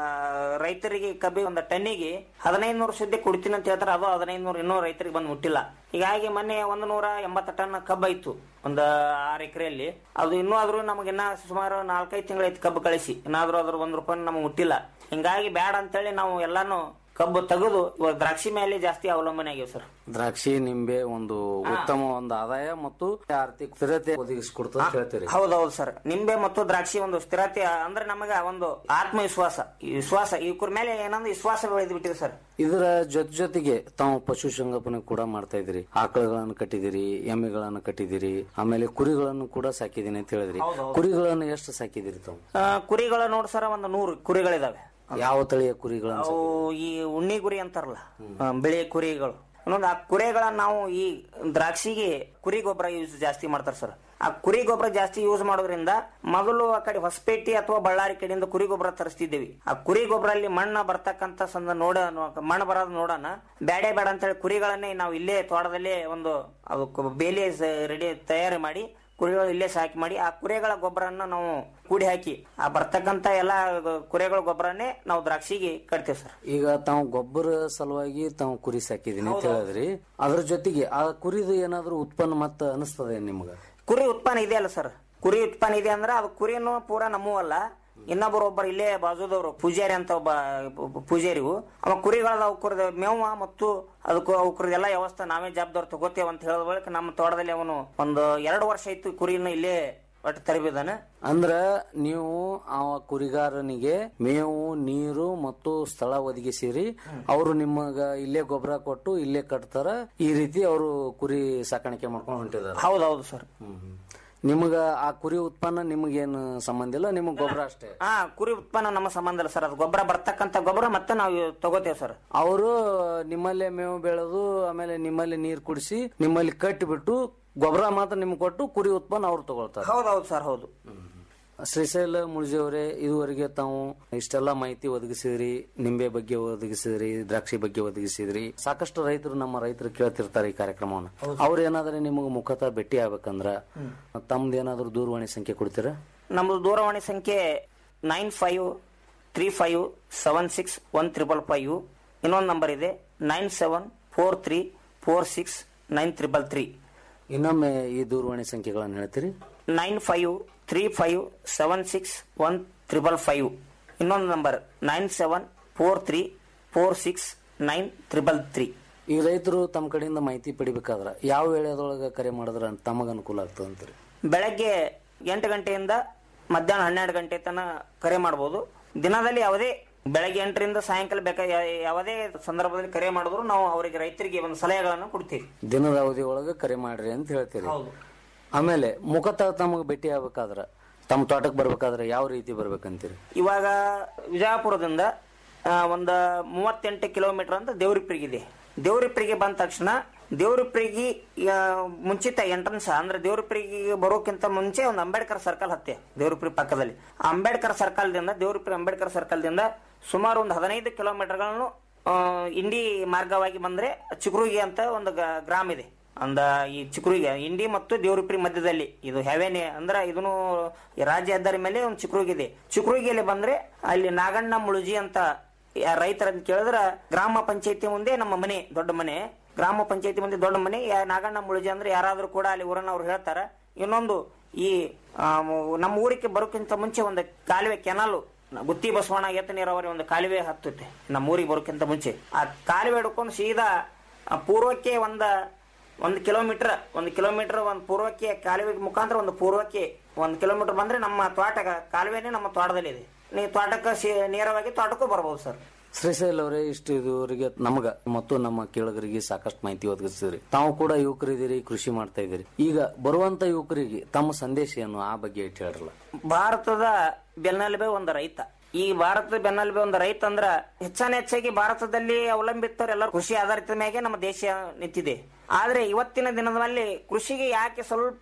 ರೈತರಿಗೆ ಕಬ್ಬಿ ಒಂದು ಟನ್ನಿಗೆ ಹದಿನೈದು ನೂರು ಸುದ್ದಿ ಕೊಡ್ತೀನಿ ಅಂತ ಹೇಳ್ತಾರೆ ಅದು ಹದಿನೈದು ನೂರು ಇನ್ನೂ ರೈತರಿಗೆ ಬಂದು ಮುಟ್ಟಿಲ್ಲ ಹೀಗಾಗಿ ಮೊನ್ನೆ ಒಂದು ನೂರ ಎಂಬತ್ತು ಟನ್ ಕಬ್ಬ ಇತ್ತು ಒಂದು ಆರು ಎಕರೆಯಲ್ಲಿ ಅದು ಇನ್ನೂ ಆದ್ರೂ ನಮಗೆ ಇನ್ನ ಸುಮಾರು ನಾಲ್ಕೈದು ತಿಂಗಳೈತಿ ಕಬ್ಬು ಕಳಿಸಿ ಇನ್ನಾದ್ರೂ ಅದ್ರ ಒಂದ್ ರೂಪಾಯಿ ನಮಗೆ ಮುಟ್ಟಿಲ್ಲ ಹಿಂಗಾಗಿ ಬ್ಯಾಡ ಅಂತೇಳಿ ನಾವು ಎಲ್ಲಾನು ಕಬ್ಬು ತೆಗೆದು ಇವಾಗ ದ್ರಾಕ್ಷಿ ಮೇಲೆ ಜಾಸ್ತಿ ಅವಲಂಬನೆ ಆಗಿವೆ ಸರ್ ದ್ರಾಕ್ಷಿ ನಿಂಬೆ ಒಂದು ಉತ್ತಮ ಒಂದು ಆದಾಯ ಮತ್ತು ಆರ್ಥಿಕ ಸ್ಥಿರತೆ ಒದಗಿಸಿಕೊಡ್ತದೆ ಅಂತ ಹೇಳ್ತೀರಿ ಹೌದೌದು ಸರ್ ನಿಂಬೆ ಮತ್ತು ದ್ರಾಕ್ಷಿ ಒಂದು ಸ್ಥಿರತೆ ಅಂದ್ರೆ ನಮಗ ಒಂದು ಆತ್ಮವಿಶ್ವಾಸ ಈ ವಿಶ್ವಾಸ ಇವ್ರ ಮೇಲೆ ಏನಂದ್ರೆ ವಿಶ್ವಾಸ ಬೆಳೆದು ಬಿಟ್ಟಿದೆ ಸರ್ ಇದರ ಜೊತೆ ಜೊತೆಗೆ ತಾವು ಪಶು ಸಂಗೋಪನೆ ಕೂಡ ಮಾಡ್ತಾ ಇದ್ರಿ ಆಕಳುಗಳನ್ನು ಕಟ್ಟಿದಿರಿ ಎಮ್ಮೆಗಳನ್ನು ಕಟ್ಟಿದಿರಿ ಆಮೇಲೆ ಕುರಿಗಳನ್ನು ಕೂಡ ಸಾಕಿದೀನಿ ಅಂತ ಹೇಳಿದ್ರಿ ಹೌದೌದು. ಕುರಿಗಳನ್ನು ಎಷ್ಟು ಸಾಕಿದಿರಿ ತಾವು ಆ, ಕುರಿಗಳ ನೋಡ್ ಸರ್ ಒಂದು ನೂರು ಕುರಿಗಳಿದಾವೆ ಯಾವ ತಳಿಯ ಕುರಿಗಳನ್ನು ಅವು ಈ ಉಣ್ಣಿ ಕುರಿ ಅಂತಾರಲ್ಲ ಆ, ಬಿಳಿ ಕುರಿಗಳು ಇನ್ನೊಂದು ಆ ಕುರಿಗಳನ್ನ ನಾವು ಈ ದ್ರಾಕ್ಷಿಗೆ ಕುರಿ ಗೊಬ್ಬರ ಯೂಸ್ ಜಾಸ್ತಿ ಮಾಡ್ತಾರೆ ಸರ್ ಆ ಕುರಿ ಗೊಬ್ಬರ ಜಾಸ್ತಿ ಯೂಸ್ ಮಾಡೋದ್ರಿಂದ ಮೊದಲು ಆ ಕಡೆ ಹೊಸಪೇಟೆ ಅಥವಾ ಬಳ್ಳಾರಿ ಕಡೆಯಿಂದ ಕುರಿ ಗೊಬ್ಬರ ತರಿಸ್ತಿದ್ದೇವಿ ಆ ಕುರಿ ಗೊಬ್ಬರ ಅಲ್ಲಿ ಮಣ್ಣ ಬರ್ತಕ್ಕಂತ ಸಂದ ನೋಡ ಮಣ್ಣು ಬರೋದು ನೋಡೋಣ ಬೇಡ ಬೇಡ ಅಂತೇಳಿ ಕುರಿಗಳನ್ನೇ ನಾವು ಇಲ್ಲೇ ತೋಟದಲ್ಲೇ ಒಂದು ಅದು ಬೇಲಿ ರೆಡಿ ತಯಾರಿ ಮಾಡಿ ಕುರಿಗಳು ಇಲ್ಲೇ ಸಾಕಿ ಮಾಡಿ ಆ ಕುರಿಗಳ ಗೊಬ್ಬರನ್ನ ನಾವು ಕೂಡಿ ಹಾಕಿ ಆ ಬರ್ತಕ್ಕಂತ ಎಲ್ಲಾ ಕುರಿಗಳ ಗೊಬ್ಬರನ್ನೇ ನಾವು ದ್ರಾಕ್ಷಿಗೆ ಕಟ್ತೇವೆ ಸರ್ ಈಗ ತಾವು ಗೊಬ್ಬರ ಸಲುವಾಗಿ ತಾವು ಕುರಿ ಸಾಕಿದೀನಿ ಅಂತ ಹೇಳಿದ್ರಿ ಅದ್ರ ಜೊತೆಗೆ ಆ ಕುರಿದು ಏನಾದ್ರೂ ಉತ್ಪನ್ನ ಮತ್ತ ಅನಿಸ್ತದೆ ನಿಮ್ಗ ಕುರಿ ಉತ್ಪನ್ನ ಇದೆ ಅಲ್ಲ ಸರ್ ಕುರಿ ಉತ್ಪನ್ನ ಇದೆ ಅಂದ್ರೆ ಅದು ಕುರಿನೂ ಪೂರಾ ನಮ್ಮೂ ಅಲ್ಲ ಇನ್ನೊಬ್ಬರು ಒಬ್ಬರು ಇಲ್ಲೇ ಬಾಜುದವರು ಪೂಜಾರಿ ಅಂತ ಒಬ್ಬ ಒಬ್ಬ ಪೂಜಾರಿವು ಅವ ಕುರಿಗಳದ ಅವಕ್ರದ ಮೇವ ಮತ್ತು ಅದಕ್ಕೂ ಅವಕ್ರದೆಲ್ಲ ವ್ಯವಸ್ಥೆ ನಾವೇ ಜವಾಬ್ದಾರಿ ತಗೋತೇವೆ ಅಂತ ಹೇಳಿದ ಬಳಿಕ ನಮ್ಮ ತೋಟದಲ್ಲಿ ಅವನು ಒಂದು ಎರಡು ವರ್ಷ ಇತ್ತು ಕುರಿನ ಇಲ್ಲೇ ಒಟ್ಟು ತರಬಿದಾನೆ ಅಂದ್ರ ನೀವು ಆ ಕುರಿಗಾರನಿಗೆ ಮೇವು ನೀರು ಮತ್ತು ಸ್ಥಳ ಒದಗಿಸಿರಿ ಅವರು ನಿಮಗ ಇಲ್ಲೇ ಗೊಬ್ಬರ ಕೊಟ್ಟು ಇಲ್ಲೇ ಕಟ್ತಾರ ಈ ರೀತಿ ಅವರು ಕುರಿ ಸಾಕಾಣಿಕೆ ಮಾಡ್ಕೊಂಡು ಹೊಂಟಿದಾರ ಹೌದೌದು ಸರ್ ನಿಮಗ ಆ ಕುರಿ ಉತ್ಪನ್ನ ನಿಮಗೇನು ಸಂಬಂಧ ಇಲ್ಲ ನಿಮಗ್ ಗೊಬ್ಬರ ಅಷ್ಟೇ ಹಾ ಕುರಿ ಉತ್ಪನ್ನ ನಮ್ಮ ಸಂಬಂಧ ಇಲ್ಲ ಸರ್ ಅದು ಗೊಬ್ಬರ ಬರ್ತಕ್ಕಂತ ಗೊಬ್ಬರ ಮತ್ತೆ ನಾವು ತಗೋತೇವೆ ಸರ್ ಅವರು ನಿಮ್ಮಲ್ಲೇ ಮೇವು ಬೆಳೆದು ಆಮೇಲೆ ನಿಮ್ಮಲ್ಲಿ ನೀರು ಕುಡಿಸಿ ನಿಮ್ಮಲ್ಲಿ ಕಟ್ಟಿಬಿಟ್ಟು ಗೊಬ್ಬರ ಮಾತ್ರ ನಿಮ್ಗೆ ಕೊಟ್ಟು ಕುರಿ ಉತ್ಪನ್ನ ಅವ್ರು ತಗೊಳ್ತಾರೆ ಹೌದೌದು ಸರ್ ಹೌದು ಶ್ರೀಶೈಲ ಮುಳ್ಜಿಯವರೇ ಇದುವರೆಗೆ ತಾವು ಇಷ್ಟೆಲ್ಲ ಮಾಹಿತಿ ಒದಗಿಸಿದ್ರಿ ನಿಂಬೆ ಬಗ್ಗೆ ಒದಗಿಸಿದ್ರಿ ದ್ರಾಕ್ಷಿ ಬಗ್ಗೆ ಒದಗಿಸಿದ್ರಿ ಸಾಕಷ್ಟು ರೈತರು ನಮ್ಮ ರೈತರು ಕೇಳ್ತಿರ್ತಾರೆ ಈ ಕಾರ್ಯಕ್ರಮವನ್ನು ಅವ್ರು ಏನಾದ್ರೆ ನಿಮಗೆ ಮುಖತಃ ಭೇಟಿ ಆಗ್ಬೇಕಂದ್ರ ತಮ್ದು ಏನಾದ್ರು ದೂರವಾಣಿ ಸಂಖ್ಯೆ ಕೊಡ್ತೀರಾ ನಮ್ದು ದೂರವಾಣಿ ಸಂಖ್ಯೆ nine five three five seven six one triple five ಇನ್ನೊಂದು ನಂಬರ್ ಇದೆ nine seven four three four six nine triple three ಇನ್ನೊಮ್ಮೆ ಈ ದೂರವಾಣಿ ಸಂಖ್ಯೆಗಳನ್ನು ಹೇಳ್ತೀರಿ nine five three five seven six one triple five ಇನ್ನೊಂದು number nine seven four three four six nine triple three ಈ ರೈತರು ತಮ್ಮ ಕಡೆಯಿಂದ ಮಾಹಿತಿ ಪಡಿಬೇಕಾದ್ರ ಯಾವ ವೇಳೆದೊಳಗೆ ಕರೆ ಮಾಡಿದ್ರ ತಮಗ ಅನುಕೂಲ ಆಗ್ತದೆ ಅಂತೀರಿ ಬೆಳಗ್ಗೆ ಎಂಟು ಗಂಟೆಯಿಂದ ಮಧ್ಯಾಹ್ನ ಹನ್ನೆರಡು ಗಂಟೆ ತನಕ ಕರೆ ಮಾಡಬಹುದು ದಿನದಲ್ಲಿ ಯಾವುದೇ ಬೆಳಗ್ಗೆ ಎಂಟರಿಂದ ಸಾಯಂಕಾಲ ಬೇಕಾ ಯಾ- ಯಾವುದೇ ಸಂದರ್ಭದಲ್ಲಿ ಕರೆ ಮಾಡಿದ್ರು ನಾವು ಅವರಿಗೆ ರೈತರಿಗೆ ಒಂದು ಸಲಹೆಗಳನ್ನು ಕೊಡ್ತೀವಿ ದಿನದ ಅವಧಿ ಒಳಗೆ ಕರೆ ಮಾಡ್ರಿ ಅಂತ ಹೇಳ್ತೀರಿ ಆಮೇಲೆ ಮುಖತಃ ತಮಗೆ ಭೇಟಿ ಆಗ್ಬೇಕಾದ್ರ ತಮ್ಮ ತೋಟಕ್ಕೆ ಬರ್ಬೇಕಾದ್ರೆ ಯಾವ ರೀತಿ ಬರ್ಬೇಕಂತೀರಿ ಇವಾಗ ವಿಜಯಪುರದಿಂದ ಆ, ಒಂದು ಮೂವತ್ತೆಂಟು ಕಿಲೋಮೀಟರ್ ಅಂತ ದೇವ್ರಿಪ್ರಿಗೆ ಇದೆ ದೇವ್ರಿಪ್ರಿಗೆ ಬಂದ ತಕ್ಷಣ ದೇವ್ರಿಪ್ರಿಗೆ ಆ, ಮುಂಚಿತ ಎಂಟ್ರನ್ಸ್ ಅಂದ್ರೆ ದೇವ್ರಿಪ್ರಿಗೆ ಬರೋಕ್ಕಿಂತ ಮುಂಚೆ ಒಂದು ಅಂಬೇಡ್ಕರ್ ಸರ್ಕಲ್ ಹತ್ತೆ ದೇವ್ರಿಪ್ರಿ ಪಕ್ಕದಲ್ಲಿ ಆ ಅಂಬೇಡ್ಕರ್ ಸರ್ಕಲ್ ದಿಂದ ದೇವ್ರಿಪ್ರಿ ಅಂಬೇಡ್ಕರ್ ಸರ್ಕಲ್ ದಿಂದ ಸುಮಾರು ಒಂದು ಹದಿನೈದು ಕಿಲೋಮೀಟರ್ಗಳನ್ನು ಆ, ಇಂಡಿ ಮಾರ್ಗವಾಗಿ ಬಂದ್ರೆ ಚಿಕ್ರುಗಿ ಅಂತ ಒಂದು ಗ- ಗ್ರಾಮ ಇದೆ ಅಂದ ಈ ಚಿಕ್ರುಗಿ ಇಂಡಿ ಮತ್ತು ದೇವರಿಪ್ರಿ ಮಧ್ಯದಲ್ಲಿ ಇದು ಹೆವೆನೆ ಅಂದ್ರೆ ಇದನ್ನು ಈ ರಾಜ್ಯ ಹೆದ್ದಾರಿ ಮೇಲೆ ಒಂದು ಚಿಕ್ರುಗಿ ಇದೆ ಚಿಕ್ರುಗಿಯಲ್ಲಿ ಬಂದ್ರೆ ಅಲ್ಲಿ ನಾಗಣ್ಣ ಮುಳುಜಿ ಅಂತ ಯಾ- ರೈತರನ್ನ ಕೇಳಿದ್ರ ಗ್ರಾಮ ಪಂಚಾಯತಿ ಮುಂದೆ ನಮ್ಮ ಮನೆ ದೊಡ್ಡ ಮನೆ ಗ್ರಾಮ ಪಂಚಾಯತಿ ಮುಂದೆ ದೊಡ್ಡ ಮನೆ ಯಾ- ನಾಗಣ್ಣ ಮುಳುಜಿ ಅಂದ್ರೆ ಯಾರಾದ್ರೂ ಕೂಡ ಅಲ್ಲಿ ಊರನ್ನವ್ರು ಹೇಳ್ತಾರ ಇನ್ನೊಂದು ಈ ಆ, ಮ- ನಮ್ಮ ಊರಿಗೆ ಬರೋಕ್ಕಿಂತ ಮುಂಚೆ ಒಂದು ಕಾಲುವೆ ಕೆನಾಲು ಗುತ್ತಿ ಬಸವಣ್ಣ ಎತ್ತ ನೀರಾವರಿ ಒಂದು ಕಾಲುವೆ ಹತ್ತುತ್ತೆ ನಮ್ಮ ಊರಿಗೆ ಬರೋಕ್ಕಿಂತ ಮುಂಚೆ ಆ ಕಾಲುವೆ ಹಿಡ್ಕೊಂಡು ಸೀದಾ ಆ, ಪೂರ್ವಕ್ಕೆ ಒಂದ ಒಂದು ಕಿಲೋಮೀಟರ್ ಒಂದು ಕಿಲೋಮೀಟರ್ ಒಂದು ಪೂರ್ವಕ್ಕೆ ಕಾಲುವೆ ಮುಖಾಂತರ ಒಂದು ಪೂರ್ವಕ್ಕೆ ಒಂದು ಕಿಲೋಮೀಟರ್ ಬಂದ್ರೆ ನಮ್ಮ ತೋಟ ಕಾಲುವೆನೇ ನಮ್ಮ ತೋಟದಲ್ಲಿ ಇದೆ ನೀವು ತೋಟಕ್ಕೆ ಸೀ- ನೇರವಾಗಿ ತೋಟಕ್ಕೂ ಬರ್ಬೋದು ಸರ್ ಶ್ರೀಶೈಲ್ ಅವರೇ ಇಷ್ಟು ಇದುವರೆಗೆ ನಮಗ ಮತ್ತು ನಮ್ಮ ಕೇಳಗರಿಗೆ ಸಾಕಷ್ಟು ಮಾಹಿತಿ ಒದಗಿಸಿದ್ರಿ ತಾವು ಕೂಡ ಯುವಕರಿದ್ದೀರಿ ಕೃಷಿ ಮಾಡ್ತಾ ಇದ್ದೀರಿ ಈಗ ಬರುವಂತ ಯುವಕರಿಗೆ ತಮ್ಮ ಸಂದೇಶ ಏನು ಆ ಬಗ್ಗೆ ಇಟ್ಟು ಹೇಳ್ರಲ್ಲ ಭಾರತದ ಬೆನ್ನೆಲುಬೆ ಒಂದು ರೈತ ಈ ಭಾರತದ ಬೆನ್ನೆಲುಬೆ ಒಂದು ರೈತ ಅಂದ್ರ ಹೆಚ್ಚಾನ ಹೆಚ್ಚಾಗಿ ಭಾರತದಲ್ಲಿ ಅವಲಂಬಿತರು ಎಲ್ಲರೂ ಕೃಷಿ ಆಧಾರಿತ ಮ್ಯಾಗೆ ನಮ್ಮ ದೇಶ ನಿಂತಿದೆ ಆದ್ರೆ ಇವತ್ತಿನ ದಿನದಲ್ಲಿ ಕೃಷಿಗೆ ಯಾಕೆ ಸ್ವಲ್ಪ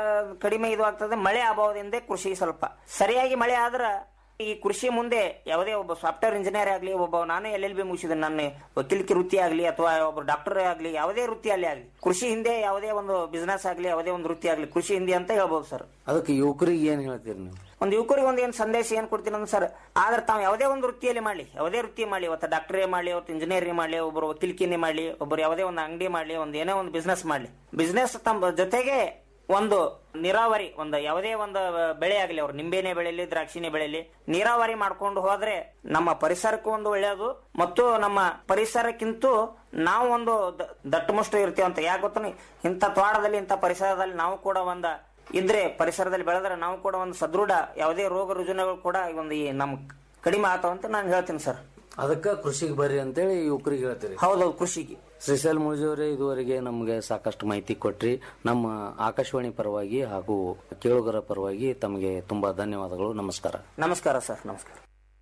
ಕಡಿಮೆ ಇದು ಆಗ್ತದೆ ಮಳೆ ಅಭಾವದಿಂದ ಕೃಷಿ ಸ್ವಲ್ಪ ಸರಿಯಾಗಿ ಮಳೆ ಆದ್ರ ಈ ಕೃಷಿ ಮುಂದೆ ಯಾವುದೇ ಒಬ್ಬ ಸಾಫ್ಟ್ವೇರ್ ಇಂಜಿನಿಯರ್ ಆಗಲಿ ಒಬ್ಬ ನಾನು ಎಲ್ ಎಲ್ ಬಿ ಮುಗಿಸಿದ ನನ್ನ ವಕೀಲಿಕೆ ವೃತ್ತಿ ಆಗಲಿ ಅಥವಾ ಒಬ್ಬ ಡಾಕ್ಟರ್ ಆಗಲಿ ಯಾವುದೇ ವೃತ್ತಿಯಲ್ಲಿ ಆಗಲಿ ಕೃಷಿ ಹಿಂದೆ ಯಾವುದೇ ಒಂದು ಬಿಸ್ನೆಸ್ ಆಗಲಿ ಯಾವುದೇ ಒಂದು ವೃತ್ತಿ ಆಗಲಿ ಕೃಷಿ ಹಿಂದೆ ಅಂತ ಹೇಳ್ಬೋದು ಸರ್ ಅದಕ್ಕೆ ಯುವಕರಿಗೆ ಏನ್ ಹೇಳ್ತೀರಿ ನೀವು ಒಂದು ಯುವಕರಿಗೆ ಒಂದು ಏನ್ ಸಂದೇಶ ಏನ್ ಕೊಡ್ತೀನಿ ಅಂದ್ರೆ ಸರ್ ಆದ್ರೆ ತಾವು ಯಾವುದೇ ಒಂದು ವೃತ್ತಿಯಲ್ಲಿ ಮಾಡಲಿ ಯಾವುದೇ ವೃತ್ತಿ ಮಾಡಲಿ ಇವತ್ತು ಡಾಕ್ಟರೇ ಮಾಡಲಿ ಇವತ್ತು ಇಂಜಿನಿಯರಿಂಗ್ ಮಾಡಲಿ ಒಬ್ಬರು ವಕೀಲಿಕೆನೇ ಮಾಡಲಿ ಒಬ್ಬರು ಯಾವುದೇ ಒಂದು ಅಂಗಡಿ ಮಾಡಲಿ ಒಂದು ಏನೋ ಒಂದು ಬಿಸ್ನೆಸ್ ಮಾಡಲಿ ಬಿಸ್ನೆಸ್ ತಮ್ಮ ಜೊತೆಗೆ ಒಂದು ನೀರಾವರಿ ಒಂದು ಯಾವುದೇ ಒಂದು ಬೆಳೆ ಆಗಲಿ ಅವ್ರು ನಿಂಬೆನೆ ಬೆಳೆಯಲಿ ದ್ರಾಕ್ಷಿನೇ ಬೆಳೆಯಲಿ ನೀರಾವರಿ ಮಾಡ್ಕೊಂಡು ಹೋದ್ರೆ ನಮ್ಮ ಪರಿಸರಕ್ಕೂ ಒಂದು ಒಳ್ಳೆಯದು ಮತ್ತು ನಮ್ಮ ಪರಿಸರಕ್ಕಿಂತ ನಾವು ಒಂದು ದ- ದಟ್ಟಮುಷ್ಟ ಇರ್ತೀವಿ ಅಂತ ಯಾಕೆ ಗೊತ್ತ ಇಂಥ ತೋಟದಲ್ಲಿ ಇಂಥ ಪರಿಸರದಲ್ಲಿ ನಾವು ಕೂಡ ಒಂದು ಇದ್ರೆ ಪರಿಸರದಲ್ಲಿ ಬೆಳೆದ್ರೆ ನಾವು ಕೂಡ ಒಂದು ಸದೃಢ ಯಾವುದೇ ರೋಗ ರುಜಿನಗಳು ಕೂಡ ಒಂದು ಈ ನಮ್ ಕಡಿಮೆ ಆತಾವ ಅಂತ ನಾನು ಹೇಳ್ತೀನಿ ಸರ್ ಅದಕ್ಕ ಕೃಷಿಗೆ ಬರ್ರಿ ಅಂತೇಳಿ ಯುವಕರಿಗೆ ಹೇಳ್ತೀರಿ ಹೌದೌದು ಕೃಷಿಗೆ ಶ್ರೀಶೈಲ್ ಮುಳ್ಜಿ ಅವರೇ ಇದುವರೆಗೆ ನಮಗೆ ಸಾಕಷ್ಟು ಮಾಹಿತಿ ಕೊಟ್ರಿ ನಮ್ಮ ಆಕಾಶವಾಣಿ ಪರವಾಗಿ ಹಾಗೂ ಕೇಳುಗರ ಪರವಾಗಿ ತಮಗೆ ತುಂಬಾ ಧನ್ಯವಾದಗಳು ನಮಸ್ಕಾರ ನಮಸ್ಕಾರ ಸರ್ ನಮಸ್ಕಾರ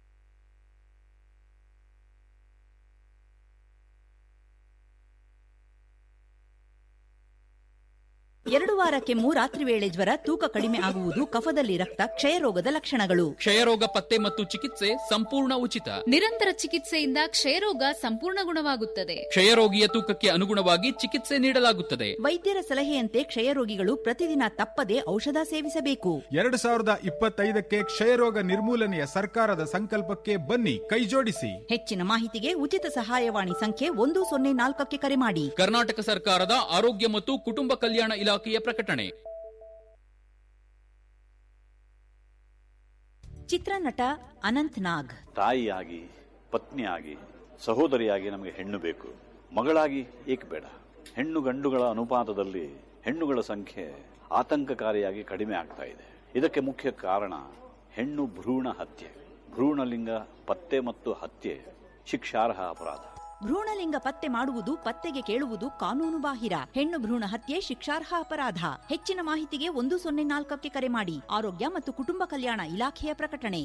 ಎರಡು ವಾರ ಕೆಮ್ಮು ರಾತ್ರಿ ವೇಳೆ ಜ್ವರ ತೂಕ ಕಡಿಮೆ ಆಗುವುದು ಕಫದಲ್ಲಿ ರಕ್ತ ಕ್ಷಯರೋಗದ ಲಕ್ಷಣಗಳು ಕ್ಷಯರೋಗ ಪತ್ತೆ ಮತ್ತು ಚಿಕಿತ್ಸೆ ಸಂಪೂರ್ಣ ಉಚಿತ ನಿರಂತರ ಚಿಕಿತ್ಸೆಯಿಂದ ಕ್ಷಯರೋಗ ಸಂಪೂರ್ಣ ಗುಣವಾಗುತ್ತದೆ ಕ್ಷಯರೋಗಿಯ ತೂಕಕ್ಕೆ ಅನುಗುಣವಾಗಿ ಚಿಕಿತ್ಸೆ ನೀಡಲಾಗುತ್ತದೆ ವೈದ್ಯರ ಸಲಹೆಯಂತೆ ಕ್ಷಯರೋಗಿಗಳು ಪ್ರತಿದಿನ ತಪ್ಪದೆ ಔಷಧ ಸೇವಿಸಬೇಕು ಎರಡು ಸಾವಿರದ ಇಪ್ಪತ್ತೈದಕ್ಕೆ ಕ್ಷಯರೋಗ ನಿರ್ಮೂಲನೆಯ ಸರ್ಕಾರದ ಸಂಕಲ್ಪಕ್ಕೆ ಬನ್ನಿ ಕೈಜೋಡಿಸಿ ಹೆಚ್ಚಿನ ಮಾಹಿತಿಗೆ ಉಚಿತ ಸಹಾಯವಾಣಿ ಸಂಖ್ಯೆ ಒಂದು ಸೊನ್ನೆ ನಾಲ್ಕಕ್ಕೆ ಕರೆ ಮಾಡಿ ಕರ್ನಾಟಕ ಸರ್ಕಾರದ ಆರೋಗ್ಯ ಮತ್ತು ಕುಟುಂಬ ಕಲ್ಯಾಣ ಇಲಾಖೆಯ ಪ್ರಕಟಣೆ ಚಿತ್ರನಟ ಅನಂತ್ ನಾಗ್ ತಾಯಿಯಾಗಿ ಪತ್ನಿಯಾಗಿ ಸಹೋದರಿಯಾಗಿ ನಮಗೆ ಹೆಣ್ಣು ಬೇಕು ಮಗಳಾಗಿ ಏಕೆ ಬೇಡ ಹೆಣ್ಣು ಗಂಡುಗಳ ಅನುಪಾತದಲ್ಲಿ ಹೆಣ್ಣುಗಳ ಸಂಖ್ಯೆ ಆತಂಕಕಾರಿಯಾಗಿ ಕಡಿಮೆ ಆಗ್ತಾ ಇದೆ ಇದಕ್ಕೆ ಮುಖ್ಯ ಕಾರಣ ಹೆಣ್ಣು ಭ್ರೂಣ ಹತ್ಯೆ ಭ್ರೂಣಲಿಂಗ ಪತ್ತೆ ಮತ್ತು ಹತ್ಯೆ ಶಿಕ್ಷಾರ್ಹ ಅಪರಾಧ ಭ್ರೂಣಲಿಂಗ ಪತ್ತೆ ಮಾಡುವುದು ಪತ್ತೆಗೆ ಕೇಳುವುದು ಕಾನೂನು ಬಾಹಿರ ಹೆಣ್ಣು ಭ್ರೂಣ ಹತ್ಯೆ ಶಿಕ್ಷಾರ್ಹ ಅಪರಾಧ ಹೆಚ್ಚಿನ ಮಾಹಿತಿಗೆ ಒಂದು ಸೊನ್ನೆ ನಾಲ್ಕಕ್ಕೆ ಕರೆ ಮಾಡಿ ಆರೋಗ್ಯ ಮತ್ತು ಕುಟುಂಬ ಕಲ್ಯಾಣ ಇಲಾಖೆಯ ಪ್ರಕಟಣೆ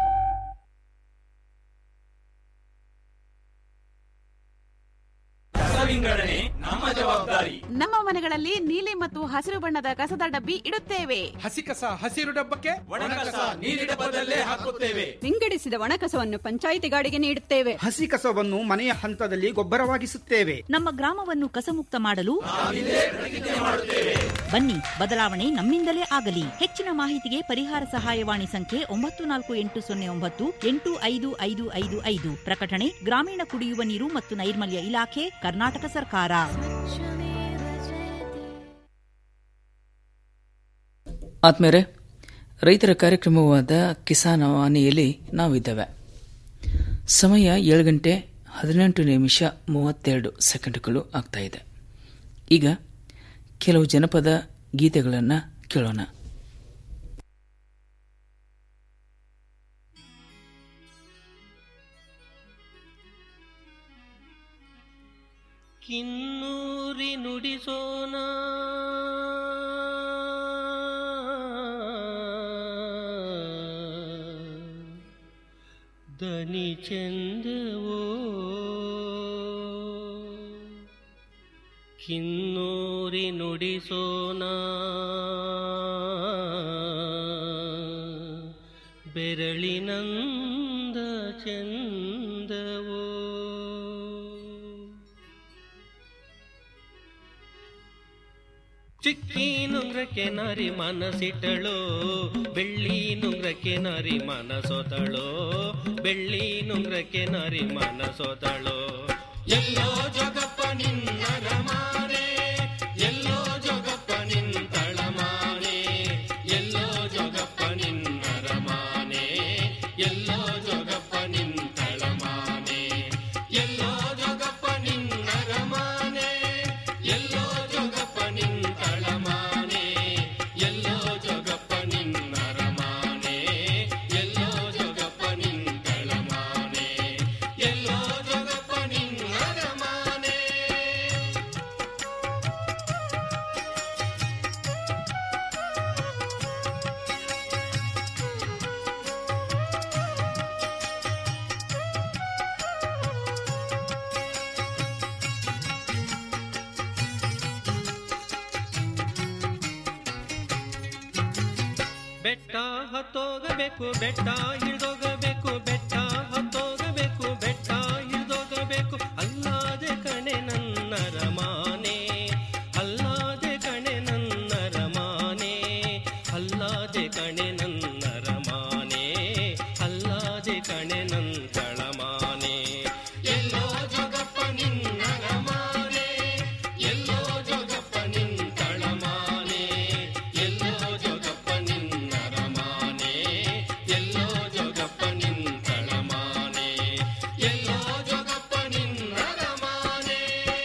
ವಿಂಗಡಣೆ ನಮ್ಮ ಜವಾಬ್ದಾರಿ ನಮ್ಮ ಮನೆಗಳಲ್ಲಿ ನೀಲಿ ಮತ್ತು ಹಸಿರು ಬಣ್ಣದ ಕಸದ ಡಬ್ಬಿ ಇಡುತ್ತೇವೆ ಹಸಿ ಕಸ ಹಸಿರು ಡಬ್ಬಕ್ಕೆ ಒಣ ಕಸ ನೀಲಿ ಡಬ್ಬದಲ್ಲೇ ಹಾಕುತ್ತೇವೆ ವಿಂಗಡಿಸಿದ ಒಣಕಸವನ್ನು ಪಂಚಾಯಿತಿ ಗಾಡಿಗೆ ನೀಡುತ್ತೇವೆ ಹಸಿ ಕಸವನ್ನು ಮನೆಯ ಹಂತದಲ್ಲಿ ಗೊಬ್ಬರವಾಗಿಸುತ್ತೇವೆ ನಮ್ಮ ಗ್ರಾಮವನ್ನು ಕಸಮುಕ್ತ ಮಾಡಲು ಬನ್ನಿ ಬದಲಾವಣೆ ನಮ್ಮಿಂದಲೇ ಆಗಲಿ ಹೆಚ್ಚಿನ ಮಾಹಿತಿಗೆ ಪರಿಹಾರ ಸಹಾಯವಾಣಿ ಸಂಖ್ಯೆ ಒಂಬತ್ತು ನಾಲ್ಕು ಎಂಟು ಸೊನ್ನೆ ಒಂಬತ್ತು ಎಂಟು ಐದು ಐದು ಐದು ಐದು ಪ್ರಕಟಣೆ ಗ್ರಾಮೀಣ ಕುಡಿಯುವ ನೀರು ಮತ್ತು ನೈರ್ಮಲ್ಯ ಇಲಾಖೆ ಕರ್ನಾಟಕ ಸರ್ಕಾರ ಆತ್ಮೇರೆ ರೈತರ ಕಾರ್ಯಕ್ರಮವಾದ ಕಿಸಾನ್ ವಾಣಿಯಲ್ಲಿ ನಾವಿದ್ದೇವೆ ಸಮಯ ಏಳು ಗಂಟೆ ಹದಿನೆಂಟು ನಿಮಿಷ ಮೂವತ್ತೆರಡು ಸೆಕೆಂಡ್ಗಳು ಆಗ್ತಾ ಇದೆ ಈಗ ಕೆಲವು ಜನಪದ ಗೀತೆಗಳನ್ನು ಕೇಳೋಣ ಕಿನ್ನೂರಿ ನುಡಿಸೋಣ ದನಿ ಚಂದವೋ ಕಿನ್ನೂರಿ ನುಡಿಸೋಣ ಬೆರಳಿನಂದ ಚಂದವೋ ಚಿಕ್ಕಿ ನುಂಗ್ರಕ್ಕೆ ನಾರಿ ಮನಸ್ಸಿಟ್ಟಳು ಬೆಳ್ಳಿ ನುಂಗ್ರಕ್ಕೆ ನಾರಿ ಮನಸೋತಳು ಬೆಳ್ಳಿ ನುಂಗ್ರಕ್ಕೆ ನಾರಿ ಮನಸೋತಳು ಎಲ್ಲೋ ಜಗಪ್ಪ ನಿನ್ನ ರಮಾನೆ ಎಲ್ಲೋ ಜಗಪ್ಪ ನಿಂತಳ ಮಾನೆ ಎಲ್ಲೋ ಜಗಪ್ಪ ನಿನ್ನ ರಮಾನೆ ಎಲ್ಲೋ ಜಗಪ್ಪ ನಿಂತಳ ಮಾನೆ ಎಲ್ಲೋ ಜಗಪ್ಪ ನಿನ್ನ ರಮಾನೆ ಎಲ್ಲೋ ಜಗಪ್ಪ ನಿಂತಳ ಮಾನೆ ಎಲ್ಲೋ ಜಗಪ್ಪ ನಿನ್ನ ರಮಾನೆ ಎಲ್ಲೋ ಜಗಪ್ಪ ನಿಂತಳ ಮಾನೆ ಎಲ್ಲೋ ಜಗಪ್ಪ ನಿನ್ನ ರಮಾನೆ ಬೆಟ್ಟ ಹತ್ತೋಗಬೇಕು ಬೆಟ್ಟ ಇಳ್ದೋಗಬೇಕು ಬೆಟ್ಟ ಹತ್ತೋಗಬೇಕು ಬೆಟ್ಟ ಇಳ್ದೋಗಬೇಕು ಅಲ್ಲಾದೆ ಕಣೆ ನನ್ನ ರಮಾನೆ ಅಲ್ಲಾದೆ ಕಣೆ ನನ್ನ ರಮಾನೆ ಅಲ್ಲಾದೆ ಕಣೆ ನನ್ನ ರಮಾನೆ ಅಲ್ಲಾದೆ ಕಣೆ ನನ್ನ ತಳಮಾನೆ ಎಲ್ಲೋ ಜಗಪ್ಪ ನಿನ್ನ ರಮಾನೆ ಎಲ್ಲೋ ಜಗಪ್ಪ ನಿನ್ನ ತಳಮಾನೆ ಎಲ್ಲೋ ಜಗಪ್ಪ ನಿನ್ನ ರಮಾನೆ ಎಲ್ಲೋ ಜಗಪ್ಪ ನಿನ್ನ ತಳಮಾನೆ ಎಲ್ಲೋ ಜಗಪ್ಪ ನಿನ್ನ ರಮಾನೆ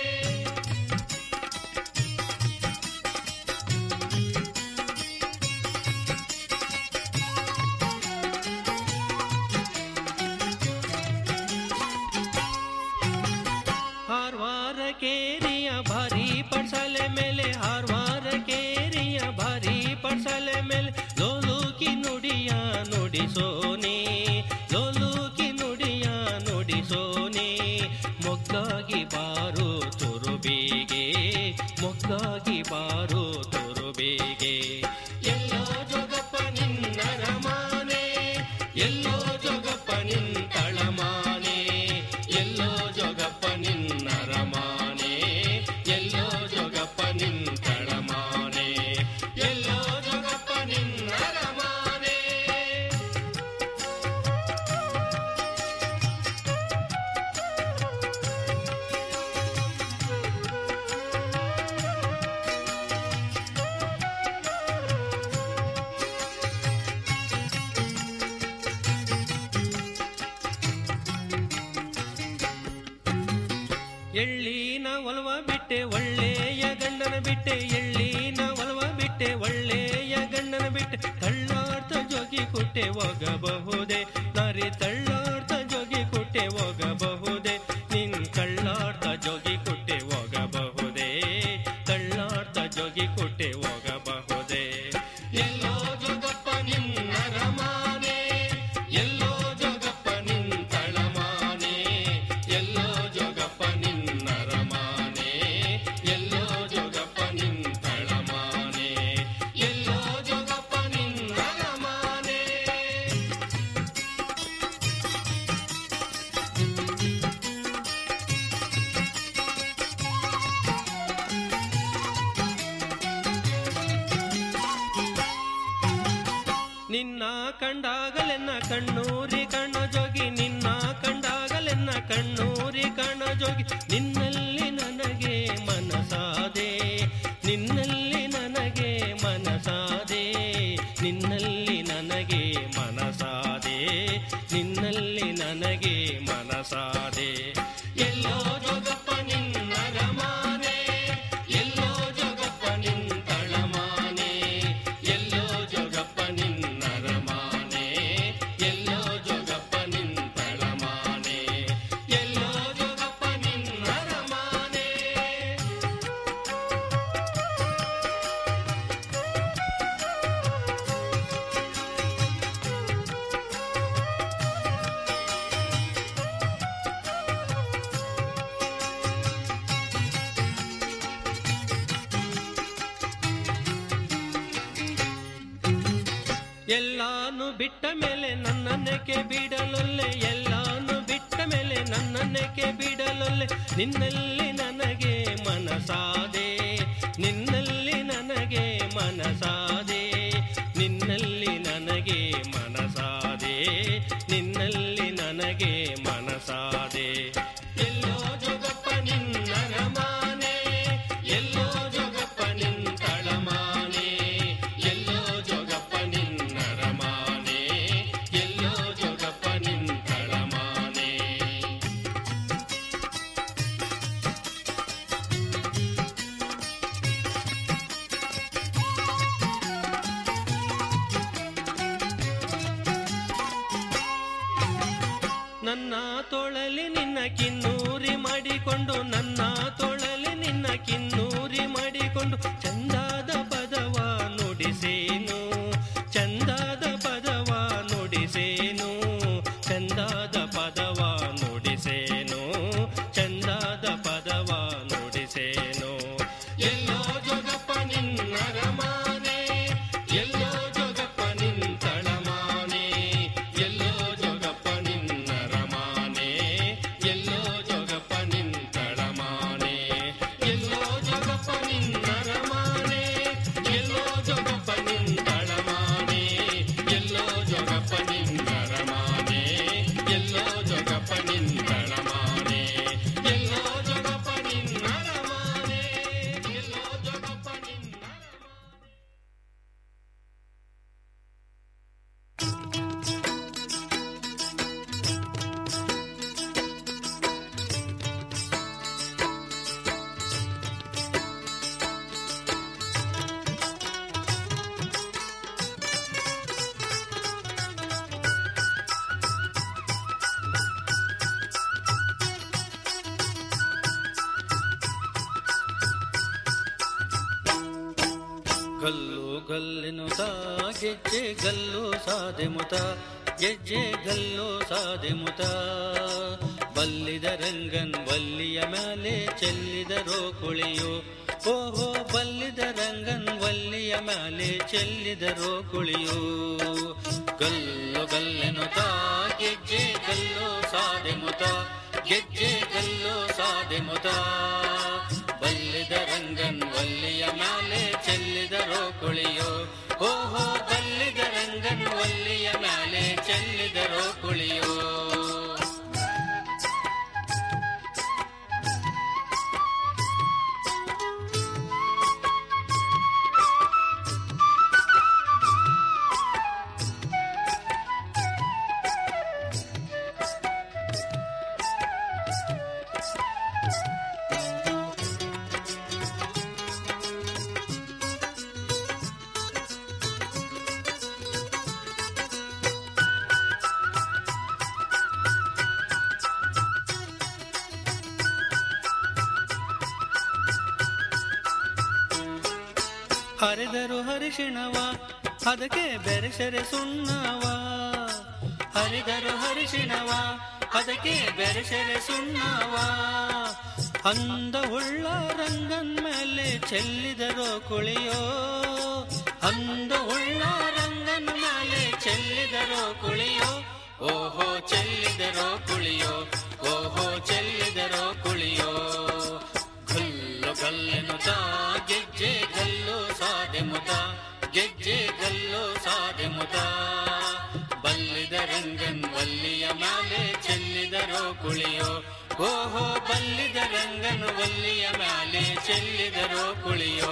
ಹಾರ್ವಾರ ಕೇರಿಯ ಭಾರಿ ಪಡ್ಸಲೆ ಮೇಲೆ ಹಾರ್ವಾರ ಕೇರಿಯ ಭಾರಿ ಪಡ್ಸಲೆ ಮೇಲೆ ಲೋಲೂಕಿ ನುಡಿಯ ನುಡಿಸೋನೆ ಲೋಲೂಕಿ ನುಡಿಯ ನುಡಿಸೋನೆ ಮೊಗ್ಗಾಗಿ ಬಾರು ತುರುಬಿಗೆ ಮೊಗ್ಗಾಗಿ ಬಾರು ತುರುಬಿಗೆ ಎಲ್ಲೋ ಜೋಗಪ್ಪ ನಿನ್ನ ರಮಾನೆ ಎಲ್ಲೋ ಜೋಗಪ್ಪ ನಿನ್ನ ತಳಮಾನೆ ಎಲ್ಲೋ ಜೋಗಪ್ಪ ನಿನ್ನ ರಮಾನೆ ಎಲ್ಲೋ ಜೋಗಪ್ಪ ನಿನ್ನ ತಳಮಾನೆ ಎಲ್ಲೋ ಜೋಗಪ್ಪ ನಿನ್ನ ರಮಾನೆ ಎಳ್ಳಿನ ಒಲವ ಬಿಟ್ಟೆ ಒಳ್ಳೆಯ ಗಂಡನ ಬಿಟ್ಟೆ ಎಳ್ಳಿನ ಒಲವ ಬಿಟ್ಟೆ ಒಳ್ಳೆಯ ಗಂಡನ ಬಿಟ್ಟೆ ತಳ್ಳಾರ್ಥ ಜೋಗಿ ಕುಟ್ಟೆ ಹೋಗಬಹುದೇ ನಾರಿ ತಳ್ಳಾರ್ಥ ಜೋಗಿ ಕುಟ್ಟೆ ಹೋಗಬಹುದೇ ನಿನ್ ಕಳ್ಳಾರ್ಥ ಜೋಗಿ ಕುಟ್ಟೆ ಹೋಗಬಹುದೇ ತಳ್ಳಾರ್ಥ ಜೋಗಿ ಕುಟ್ಟೆ ಹೋಗಬಹುದೇ ಎಲ್ಲೋ ಜೋಗಪ್ಪ ನಿನ್ನ ರಮಾನೆ ಎಲ್ಲೋ ಜೋಗಪ್ಪ ನಿನ್ನ ತಳಮಾನೆ ಎಲ್ಲೋ ಜೋಗಪ್ಪ ನಿನ್ನ ರಮಾನೆ ಎಲ್ಲೋ ಜೋಗಪ್ಪ ನಿನ್ನ ತಳಮಾನೆ ಎಲ್ಲೋ ಜೋಗಪ್ಪ ನಿನ್ನ ರಮಾನೆ ನಿನ್ನ ಕಂಡಾಗಲೆನ್ನ ಕಣ್ಣೂರಿ ಕಣ್ಣ ಜೋಗಿ ನಿನ್ನ ಕಂಡಾಗಲೆನ್ನ ಕಣ್ಣೂರಿ ಕಣ್ಣ ಜೋಗಿ ನಿನ್ನಲ್ಲಿ ನನಗೆ ಮನಸಾದೆ ನಿನ್ನಲ್ಲಿ ನನಗೆ ಮನಸಾದೆ ನಿನ್ನಲ್ಲಿ ನನಗೆ ಮನಸಾದೆ ನಿನ್ನಲ್ಲಿ ನನಗೆ ಮನಸಾದೆ ಎಲ್ಲೋ ಜೋಗಪ್ಪ ನಿನ್ನ ರಮಾನೆ ಎಲ್ಲೋ ಜೋಗಪ್ಪ ನಿನ್ನ ತಳಮಾನೆ ಎಲ್ಲೋ ಜೋಗಪ್ಪ ನಿನ್ನ ರಮಾನೆ ಎಲ್ಲೋ ಜೋಗಪ್ಪ ನಿನ್ನ ತಳಮಾನೆ ಎಲ್ಲೋ ಜೋಗಪ್ಪ ನಿನ್ನ ರಮಾನೆ ಎಲ್ಲಾನು ಬಿಟ್ಟ ಮೇಲೆ ನನ್ನನ್ನೇಕೆ ಬಿಡಲೊಲ್ಲೆ ಎಲ್ಲಾನು ಬಿಟ್ಟ ಮೇಲೆ ನನ್ನನ್ನೇಕೆ ಬಿಡಲೊಲ್ಲೆ ನಿನ್ನಲ್ಲಿ ನನಗೆ ಮನಸಾದೆ ನಿನ್ನಲ್ಲಿ ನನಗೆ ನನ್ನ ತೊಳಲಿ ನಿನ್ನ ಕಿನ್ನೂರಿ ಮಾಡಿಕೊಂಡು ನನ್ನ ತೊಳಲಿ ನಿನ್ನ ಕಿನ್ನೂರಿ ಮಾಡಿಕೊಂಡು ಚಂದಾದ ಪದವ ನುಡಿಸೇನು ಚಂದಾದ ಪದವ ನುಡಿಸೇನು ಚಂದಾದ ಪದವ ನುಡಿಸೇನು ಚಂದಾದ ಪದವ ನುಡಿಸೇನು ಎಲ್ಲೋ ಜೋಗಪ್ಪ ನಿನ್ನರಮಾನೆ ಎಲ್ಲೋ ಜೋಗಪ್ಪ ನಿಂತಳಮಾನೆ ಎಲ್ಲೋ ಜೋಗಪ್ಪ ನಿನ್ನರಮಾನೆ ಎಲ್ಲೋ ಜೋಗಪ್ಪ ನಿಂತಳಮಾನೆ ಎಲ್ಲೋ ಜೋಗಪ್ಪ ನಿನ್ನರಮಾನೆ ಎಲ್ಲೋ ಜೋಗಪ್ಪ ನಿಂತಳಮಾನೆ ಎಲ್ಲೋ ಜೋಗಪ್ಪ ನಿನ್ನರಮಾನೆ ಎಲ್ಲೋ ಜೋಗಪ್ಪ ನಿಂತಳಮಾನೆ ಎಲ್ಲೋ ಜೋಗಪ್ಪ ನಿನ್ನರಮಾನೆ ಎಲ್ಲೋ ಜೋಗಪ್ಪ ನಿನ್ನ ಗಲ್ಲು ಗಲ್ಲಿನುತ ಗೆಜ್ಜೆ ಗಲ್ಲು ಸಾದೆ ಮುತ ಗೆಜ್ಜೆ ಗಲ್ಲು ಸಾದೆ ಮುತ ಬಲ್ಲಿದ ರಂಗನ್ ವಲ್ಲಿಯ ಮ್ಯಾಲೆ ಚೆಲ್ಲಿದರೋ ಕುಳಿಯೋ ಓಹೋ ಬಲ್ಲಿದ ರಂಗನ್ ವಲ್ಲಿಯ ಮ್ಯಾಲೆ ಚೆಲ್ಲಿದರೋ ಕುಳಿಯೋ ಗಲ್ಲು ಗಲ್ಲೆನುತ ಗೆಜ್ಜೆ ಗಲ್ಲು ಸಾದೆ ಮುತ ಗೆಜ್ಜೆ ಗಲ್ಲು ಸಾದೆ ಮುತ ಬಲ್ಲಿದ ರಂಗನ್ ವಲ್ಲಿಯ ಮ್ಯಾಲೆ ಚೆಲ್ಲಿದರೋ ಕುಳಿಯೋ ಓಹೋ ಬಲ್ಲಿದ ರಂಗನ್ ವಲ್ಲಿಯ ಮ್ಯಾಲೆ ಚೆಲ್ಲಿದರೋ ಕುಳಿಯೋ ಹರಿದರು ಹರಿಶಿಣವ ಅದಕ್ಕೆ ಬೆರೆಸರೆ ಸುಣ್ಣವ ಹರಿದರು ಹರಿಶಿಣವ ಅದಕ್ಕೆ ಬೆರೆಸರೆ ಸುಣ್ಣವ ಅಂದ ಉಳ್ಳ ರಂಗನ್ ಮೇಲೆ ಚೆಲ್ಲಿದರೋ ಕುಳಿಯೋ ಅಂದ ಉಳ್ಳ ರಂಗನ್ ಮೇಲೆ ಚೆಲ್ಲಿದರೋ ಕುಳಿಯೋ ಓಹೋ ಚೆಲ್ಲಿದರೋ ಕುಳಿಯೋ ಓಹೋ ಚೆಲ್ಲಿದರೋ ಕುಳಿಯೋ ಗಲ್ಲು ಗಲ್ಲೆನುತ ಗೆಜ್ಜೆ ಗಲ್ಲು ಸಾದೆ ಮುತ ಗೆಜ್ಜೆ ಗಲ್ಲು ಸಾದೆ ಮುತ ಬಲ್ಲಿದ ರಂಗನ್ ವಲ್ಲಿಯ ಮ್ಯಾಲೆ ಚೆಲ್ಲಿದರೋ ಕುಳಿಯೋ ಓಹೋ ಬಲ್ಲಿದ ರಂಗನ್ ವಲ್ಲಿಯ ಮ್ಯಾಲೆ ಚೆಲ್ಲಿದರೋ ಕುಳಿಯೋ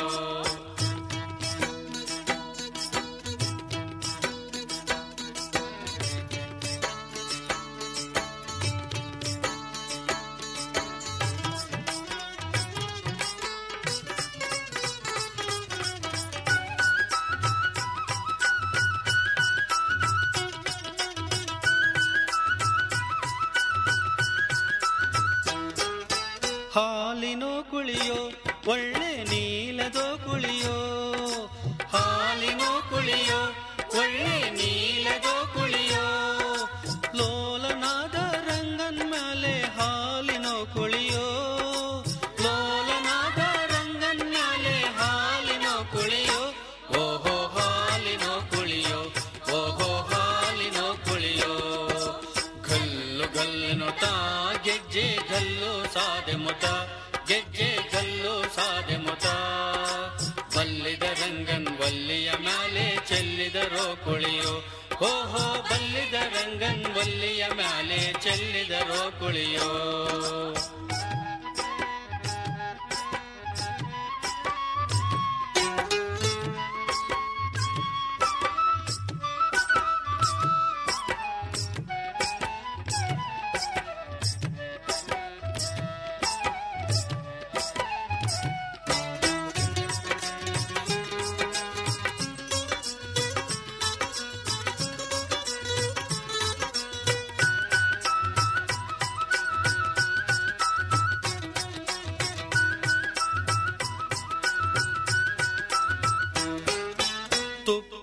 ಹಾಲಿನೋ ಕುಳಿಯೋ ಒಳ್ಳೆ ನೀಲದೋ ಕುಳಿಯೋ ಹಾಲಿನೋ ಕುಳಿಯೋ ಒಳ್ಳೆ ನೀಲದೋ ಕುಳಿಯೋ ಲೋಲನಾದ ರಂಗನ್ ಮೇಲೆ ಹಾಲಿನೋ ಕುಳಿಯೋ ಲೋಲನಾದ ರಂಗನ್ ಮೇಲೆ ಹಾಲಿನೋ ಕುಳಿಯೋ ಓಹೋ ಹಾಲಿನೋ ಕುಳಿಯೋ ಓಹೋ ಹಾಲಿನೋ ಕುಳಿಯೋ ಗಲ್ಲು ಗಲ್ಲಿನೋ ತಾ ಗೆಜ್ಜೆ ಗಲ್ಲು ಸಾದೆ ಮುತ ಗೆಜ್ಜೆ ಗಲ್ಲು ಸಾದೆ ಮುತ ಬಲ್ಲಿದ ರಂಗನ್ ವಲ್ಲಿಯ ಮ್ಯಾಲೆ ಚೆಲ್ಲಿದರೋ ಕುಳಿಯೋ ಓಹೋ ಬಲ್ಲಿದ ರಂಗನ್ ವಲ್ಲಿಯ ಮ್ಯಾಲೆ ಚೆಲ್ಲಿದರೋ ಕುಳಿಯೋ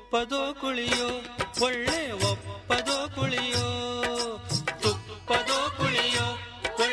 ಒಪ್ಪದೋ ಕುಳಿಯೋ ಒಳ್ಳೆ ಒಪ್ಪದೋ ಕುಳಿಯೋ